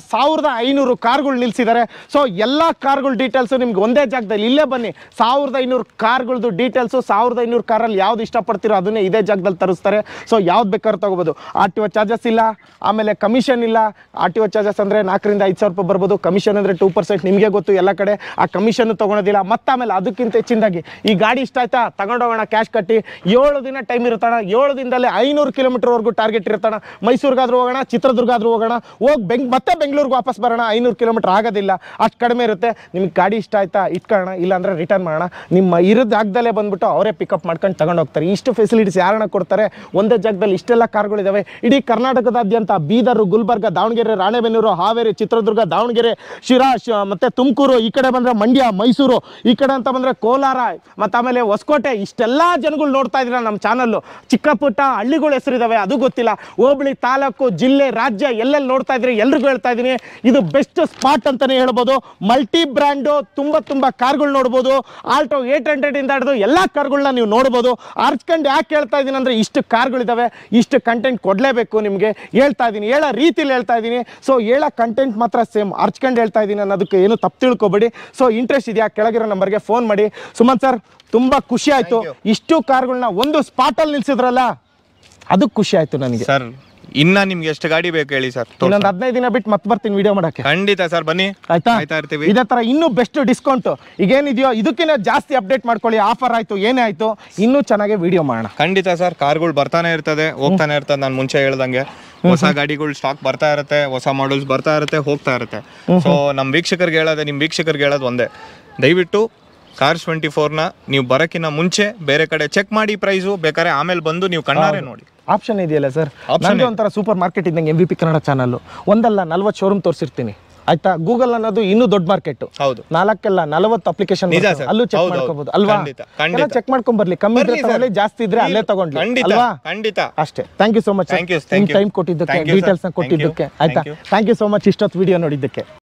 ಸಾವಿರದ ಐನೂರು ಕಾರ್ಗಳು ನಿಲ್ಸಿದ್ದಾರೆ ಸೊ ಎಲ್ಲ ಕಾರ್ಗಳ ಡೀಟೇಲ್ಸು ನಿಮ್ಗೆ ಒಂದೇ ಜಾಗದಲ್ಲಿ ಇಲ್ಲೇ ಬನ್ನಿ ಸಾವಿರದ ಐನೂರು ಕಾರ್ಗಳದ್ದು ಡೀಟೇಲ್ಸು ಸಾವಿರದ ಐನೂರು ಕಾರಲ್ಲಿ ಯಾವ್ದು ಇಷ್ಟಪಡ್ತೀರೋ ಅದನ್ನೇ ಇದೇ ಜಾಗದಲ್ಲಿ ತರಿಸ್ತಾರೆ ಸೊ ಯಾವ್ದು ಬೇಕಾದ್ರೂ ತಗೋಬೋದು ಆರ್ ಟಿ ಒ ಚಾರ್ಜಸ್ ಇಲ್ಲ ಆಮೇಲೆ ಕಮಿಷನ್ ಇಲ್ಲ ಆರ್ ಟಿ ಒ ಚಾರ್ಜಸ್ ಅಂದರೆ ನಾಲ್ಕರಿಂದ ಐದು ಸಾವಿರ ರೂಪಾಯಿ ಬರ್ಬೋದು ಕಮಿಷನ್ ಅಂದರೆ ಟೂ ಪರ್ಸೆಂಟ್ ನಿಮಗೆ ಗೊತ್ತು ಎಲ್ಲ ಕಡೆ ಆ ಕಮಿಷನ್ ತೊಗೊಳೋದಿಲ್ಲ ಮತ್ತೆ ಆಮೇಲೆ ಅದಕ್ಕಿಂತ ಹೆಚ್ಚಿನದಾಗಿ ಈ ಗಾಡಿ ಇಷ್ಟ ಆಯ್ತಾ ತಗೊಂಡೋಗೋಣ ಕ್ಯಾಶ್ ಕಟ್ಟಿ ಏಳು ದಿನ ಟೈಮ್ ಇರುತ್ತಣ ಏಳು ದಿನದಲ್ಲೇ ಐನೂರು ಕಿಲೋಮೀಟರ್ವರೆಗೂ ಟಾರ್ಗೆಟ್ ಇರುತ್ತಣ ಮೈಸೂರಿಗಾದ್ರೂ ಹೋಗೋಣ ಚಿತ್ರದುರ್ಗಾದ್ರೂ ಹೋಗೋಣ ಹೋಗಿ ಬೆಂಗ್ ಮತ್ತೆ ಬೆಂಗಳೂರಿಗೆ ವಾಪಸ್ ಬರೋಣ ಐನೂರು ಕಿಲೋಮೀಟರ್ ಆಗೋದಿಲ್ಲ ಅಷ್ಟು ಕಡಿಮೆ ಇರುತ್ತೆ ನಿಮ್ಗೆ ಗಾಡಿ ಇಷ್ಟ ಆಯ್ತಾ ಇಟ್ಕೊಳ್ಳೋಣ ಇಲ್ಲಾಂದ್ರೆ ರಿಟರ್ನ್ ಮಾಡೋಣ ನಿಮ್ಮ ಇರೋ ಜಾಗದಲ್ಲೇ ಬಂದ್ಬಿಟ್ಟು ಅವರೇ ಪಿಕಪ್ ಮಾಡ್ಕೊಂಡು ತಗೊಂಡು ಹೋಗ್ತಾರೆ ಇಷ್ಟು ಫೆಸಿಲಿಟೀಸ್ ಯಾರನ್ನ ಕೊಡ್ತಾರೆ ಒಂದೇ ಜಾಗದಲ್ಲಿ ಇಷ್ಟೆಲ್ಲ ಕಾರ್ಗಳಿದಾವೆ ಇಡೀ ಕರ್ನಾಟಕದಾದ್ಯಂತ ಬೀದರು ಗುಲ್ಬರ್ಗ ದಾವಣಗೆರೆ ರಾಣೆಬೆನ್ನೂರು ಹಾವೇರಿ ಚಿತ್ರದುರ್ಗ ದಾವಣಗೆರೆ ಶಿರಾ ಶ್- ಮತ್ತೆ ತುಮಕೂರು ಈ ಕಡೆ ಬಂದ್ರೆ ಮಂಡ್ಯ ಮೈಸೂರು ಈ ಕಡೆ ಅಂತ ಬಂದ್ರೆ ಕೋಲಾರ ಮತ್ತೆ ಆಮೇಲೆ ಹೊಸಕೋಟೆ ಇಷ್ಟೆಲ್ಲ ಜನಗಳು ನೋಡ್ತಾ ಇದ್ದೀರಾ ನಮ್ಮ ಚಾನಲ್ಲು ಚಿಕ್ಕ ಪುಟ್ಟ ಹಳ್ಳಿಗಳ ಹೆಸರಿದಾವೆ ಅದು ಗೊತ್ತಿಲ್ಲ ಹೋಬಳಿ ತಾಲೂಕು ಜಿಲ್ಲೆ ರಾಜ್ಯ ಎಲ್ಲೆಲ್ಲಿ ನೋಡ್ತಾ ಇದ್ರಿ ಎಲ್ರಿಗೂ ಹೇಳ್ತಾ ಇದ್ದೀನಿ ಇದು ಬೆಸ್ಟ್ ಸ್ಪಾಟ್ ಅಂತಾನೆ ಹೇಳ್ಬೋದು ಮಲ್ಟಿ ಬ್ರ್ಯಾಂಡು ತುಂಬ ತುಂಬ ಕಾರ್ಗಳು ನೋಡ್ಬೋದು ಆಲ್ಟೋ ಏಟ್ ಹಂಡ್ರೆಡ್ ಇಂದ ಹಿಡಿದು ಎಲ್ಲ ಕಾರ್ಗಳನ್ನ ನೀವು ನೋಡ್ಬೋದು ಆರ್ಚ್ಕೊಂಡು ಯಾಕೆ ಹೇಳ್ತಾ ಇದ್ದೀನಿ ಅಂದ್ರೆ ಇಷ್ಟು ಕಾರ್ಗಳಿದಾವೆ ಇಷ್ಟು ಕಂಟೆಂಟ್ ಕೊಡಲೇಬೇಕು ನಿಮಗೆ ಹೇಳ್ತಾ ಇದ್ದೀನಿ ಹೇಳೋ ರೀತಿಲಿ ಹೇಳ್ತಾ ಇದ್ದೀನಿ ಸೊ ಹೇಳೋ ಕಂಟೆಂಟ್ ಮಾತ್ರ ಸೇಮ್ ಅರ್ಚ್ಕೊಂಡು ಹೇಳ್ತಾ ಇದ್ದೀನಿ ಅನ್ನೋದಕ್ಕೆ ಏನು ತಪ್ಪು ತಿಳ್ಕೊಬೇಡಿ ಸೊ ಇಂಟ್ರೆಸ್ಟ್ ಇದೆಯಾ ಕೆಳಗಿರೋ ನಂಬರ್ಗೆ ಫೋನ್ ಮಾಡಿ ಸುಮನ್ ಸರ್ ತುಂಬಾ ಖುಷಿ ಆಯ್ತು ಇಷ್ಟು ಕಾರ್ಗಳನ್ನ ಒಂದು ಸ್ಪಾಟಲ್ಲಿ ನಿಲ್ಸಿದ್ರಲ್ಲ ಅದು ಖುಷಿ ಆಯ್ತು ನನಗೆ ಸರ್ ಇನ್ನ ನಿಮ್ಗೆ ಎಷ್ಟು ಗಾಡಿ ಬೇಕು ಹೇಳಿ ಸರ್ ಇನ್ನೊಂದು ಹದಿನೈದು ದಿನ ಬಿಟ್ಟು ಮತ್ತೆ ಬರ್ತೀನಿ ವಿಡಿಯೋ ಮಾಡಕ್ಕೆ ಖಂಡಿತ ಸರ್ ಬನ್ನಿ ಆಯ್ತಾ ಆಯ್ತಾ ಇರ್ತೀವಿ ಇದೇ ತರ ಇನ್ನೂ ಬೆಸ್ಟ್ ಡಿಸ್ಕೌಂಟ್ ಈಗೇನಿದೆಯೋ ಇದಕ್ಕಿಂತ ಜಾಸ್ತಿ ಅಪ್ಡೇಟ್ ಮಾಡ್ಕೊಳ್ಳಿ ಆಫರ್ ಆಯ್ತು ಏನೇ ಆಯ್ತು ಇನ್ನೂ ಚೆನ್ನಾಗಿ ವಿಡಿಯೋ ಮಾಡೋಣ ಖಂಡಿತ ಸರ್ ಕಾರ್ಗಳು ಬರ್ತಾನೆ ಇರ್ತದೆ ಹೋಗ್ತಾನೆ ಇರ್ತದೆ ನಾನು ಮುಂಚೆ ಹೇಳ್ದಂಗೆ ಹೊಸ ಗಾಡಿಗಳು ಸ್ಟಾಕ್ ಬರ್ತಾ ಇರುತ್ತೆ ಹೊಸ ಮಾಡಲ್ಸ್ ಬರ್ತಾ ಇರುತ್ತೆ ಹೋಗ್ತಾ ಇರುತ್ತೆ ಸೊ ನಮ್ಮ ವೀಕ್ಷಕರಿಗೆ ಹೇಳೋದೆ ನಿಮ್ಮ ವೀಕ್ಷಕರಿಗೆ ಹೇಳೋದು ಒಂದೇ ದಯವಿಟ್ಟು ಕಾರ್ಸ್ ಟ್ವೆಂಟಿ ಫೋರ್ನ ನೀವು ಬರೋಕ್ಕಿಂತ ಮುಂಚೆ ಬೇರೆ ಕಡೆ ಚೆಕ್ ಮಾಡಿ ಪ್ರೈಸು ಬೇಕಾದ್ರೆ ಆಮೇಲೆ ಬಂದು ನೀವು ಕಣ್ಣಾರೆ ನೋಡಿ ಆಪ್ಷನ್ ಇದೆಯಲ್ಲ ಸರ್ Option ನನಗೆ ಒಂಥರ ಸೂಪರ್ ಮಾರ್ಕೆಟ್ ಇದ್ದಂಗೆ M V P Kannada channel ಒಂದಲ್ಲ ನಲ್ವತ್ತು ಶೋರೂಮ್ ತೋರಿಸಿರ್ತೀನಿ ಆಯ್ತಾ ಗೂಗಲ್ ಅನ್ನೋದು ಇನ್ನೂ ದೊಡ್ಡ ಮಾರ್ಕೆಟ್ ಹೌದು ನಾಲ್ಕಲ್ಲ ನಲವತ್ತು ಅಪ್ಲಿಕೇಶನ್ ನಿಜ sir. ಅಲ್ಲೂ ಚೆಕ್ ಹೌದು, ಹೌದು. ಮಾಡ್ಕೋಬಹುದು ಅಲ್ವಾ ಖಂಡಿತ, ಖಂಡಿತ. ಚೆಕ್ ಮಾಡ್ಕೊಂಡ್ ಬರ್ಲಿ ಕಮ್ಮಿ ಇದ್ರೆ ಬರ್ಲಿ sir. ತಗೊಳ್ಳಿ ಜಾಸ್ತಿ ಇದ್ರೆ ಅಲ್ಲೇ ತಗೊಂಡ್ಲಿ ಖಂಡಿತ ಅಲ್ವಾ ಖಂಡಿತ ಅಷ್ಟೇ thank you so much Thank you, thank you. Time ಕೊಟ್ಟಿದ್ದಕ್ಕೆ Thank you, sir. Details Thank you. ಕೊಟ್ಟಿದ್ದಕ್ಕೆ ಆಯ್ತಾ Thank you. Thank you so much ಇಷ್ಟೊತ್ತು ವಿಡಿಯೋ ನೋಡಿದ್ದಕ್ಕೆ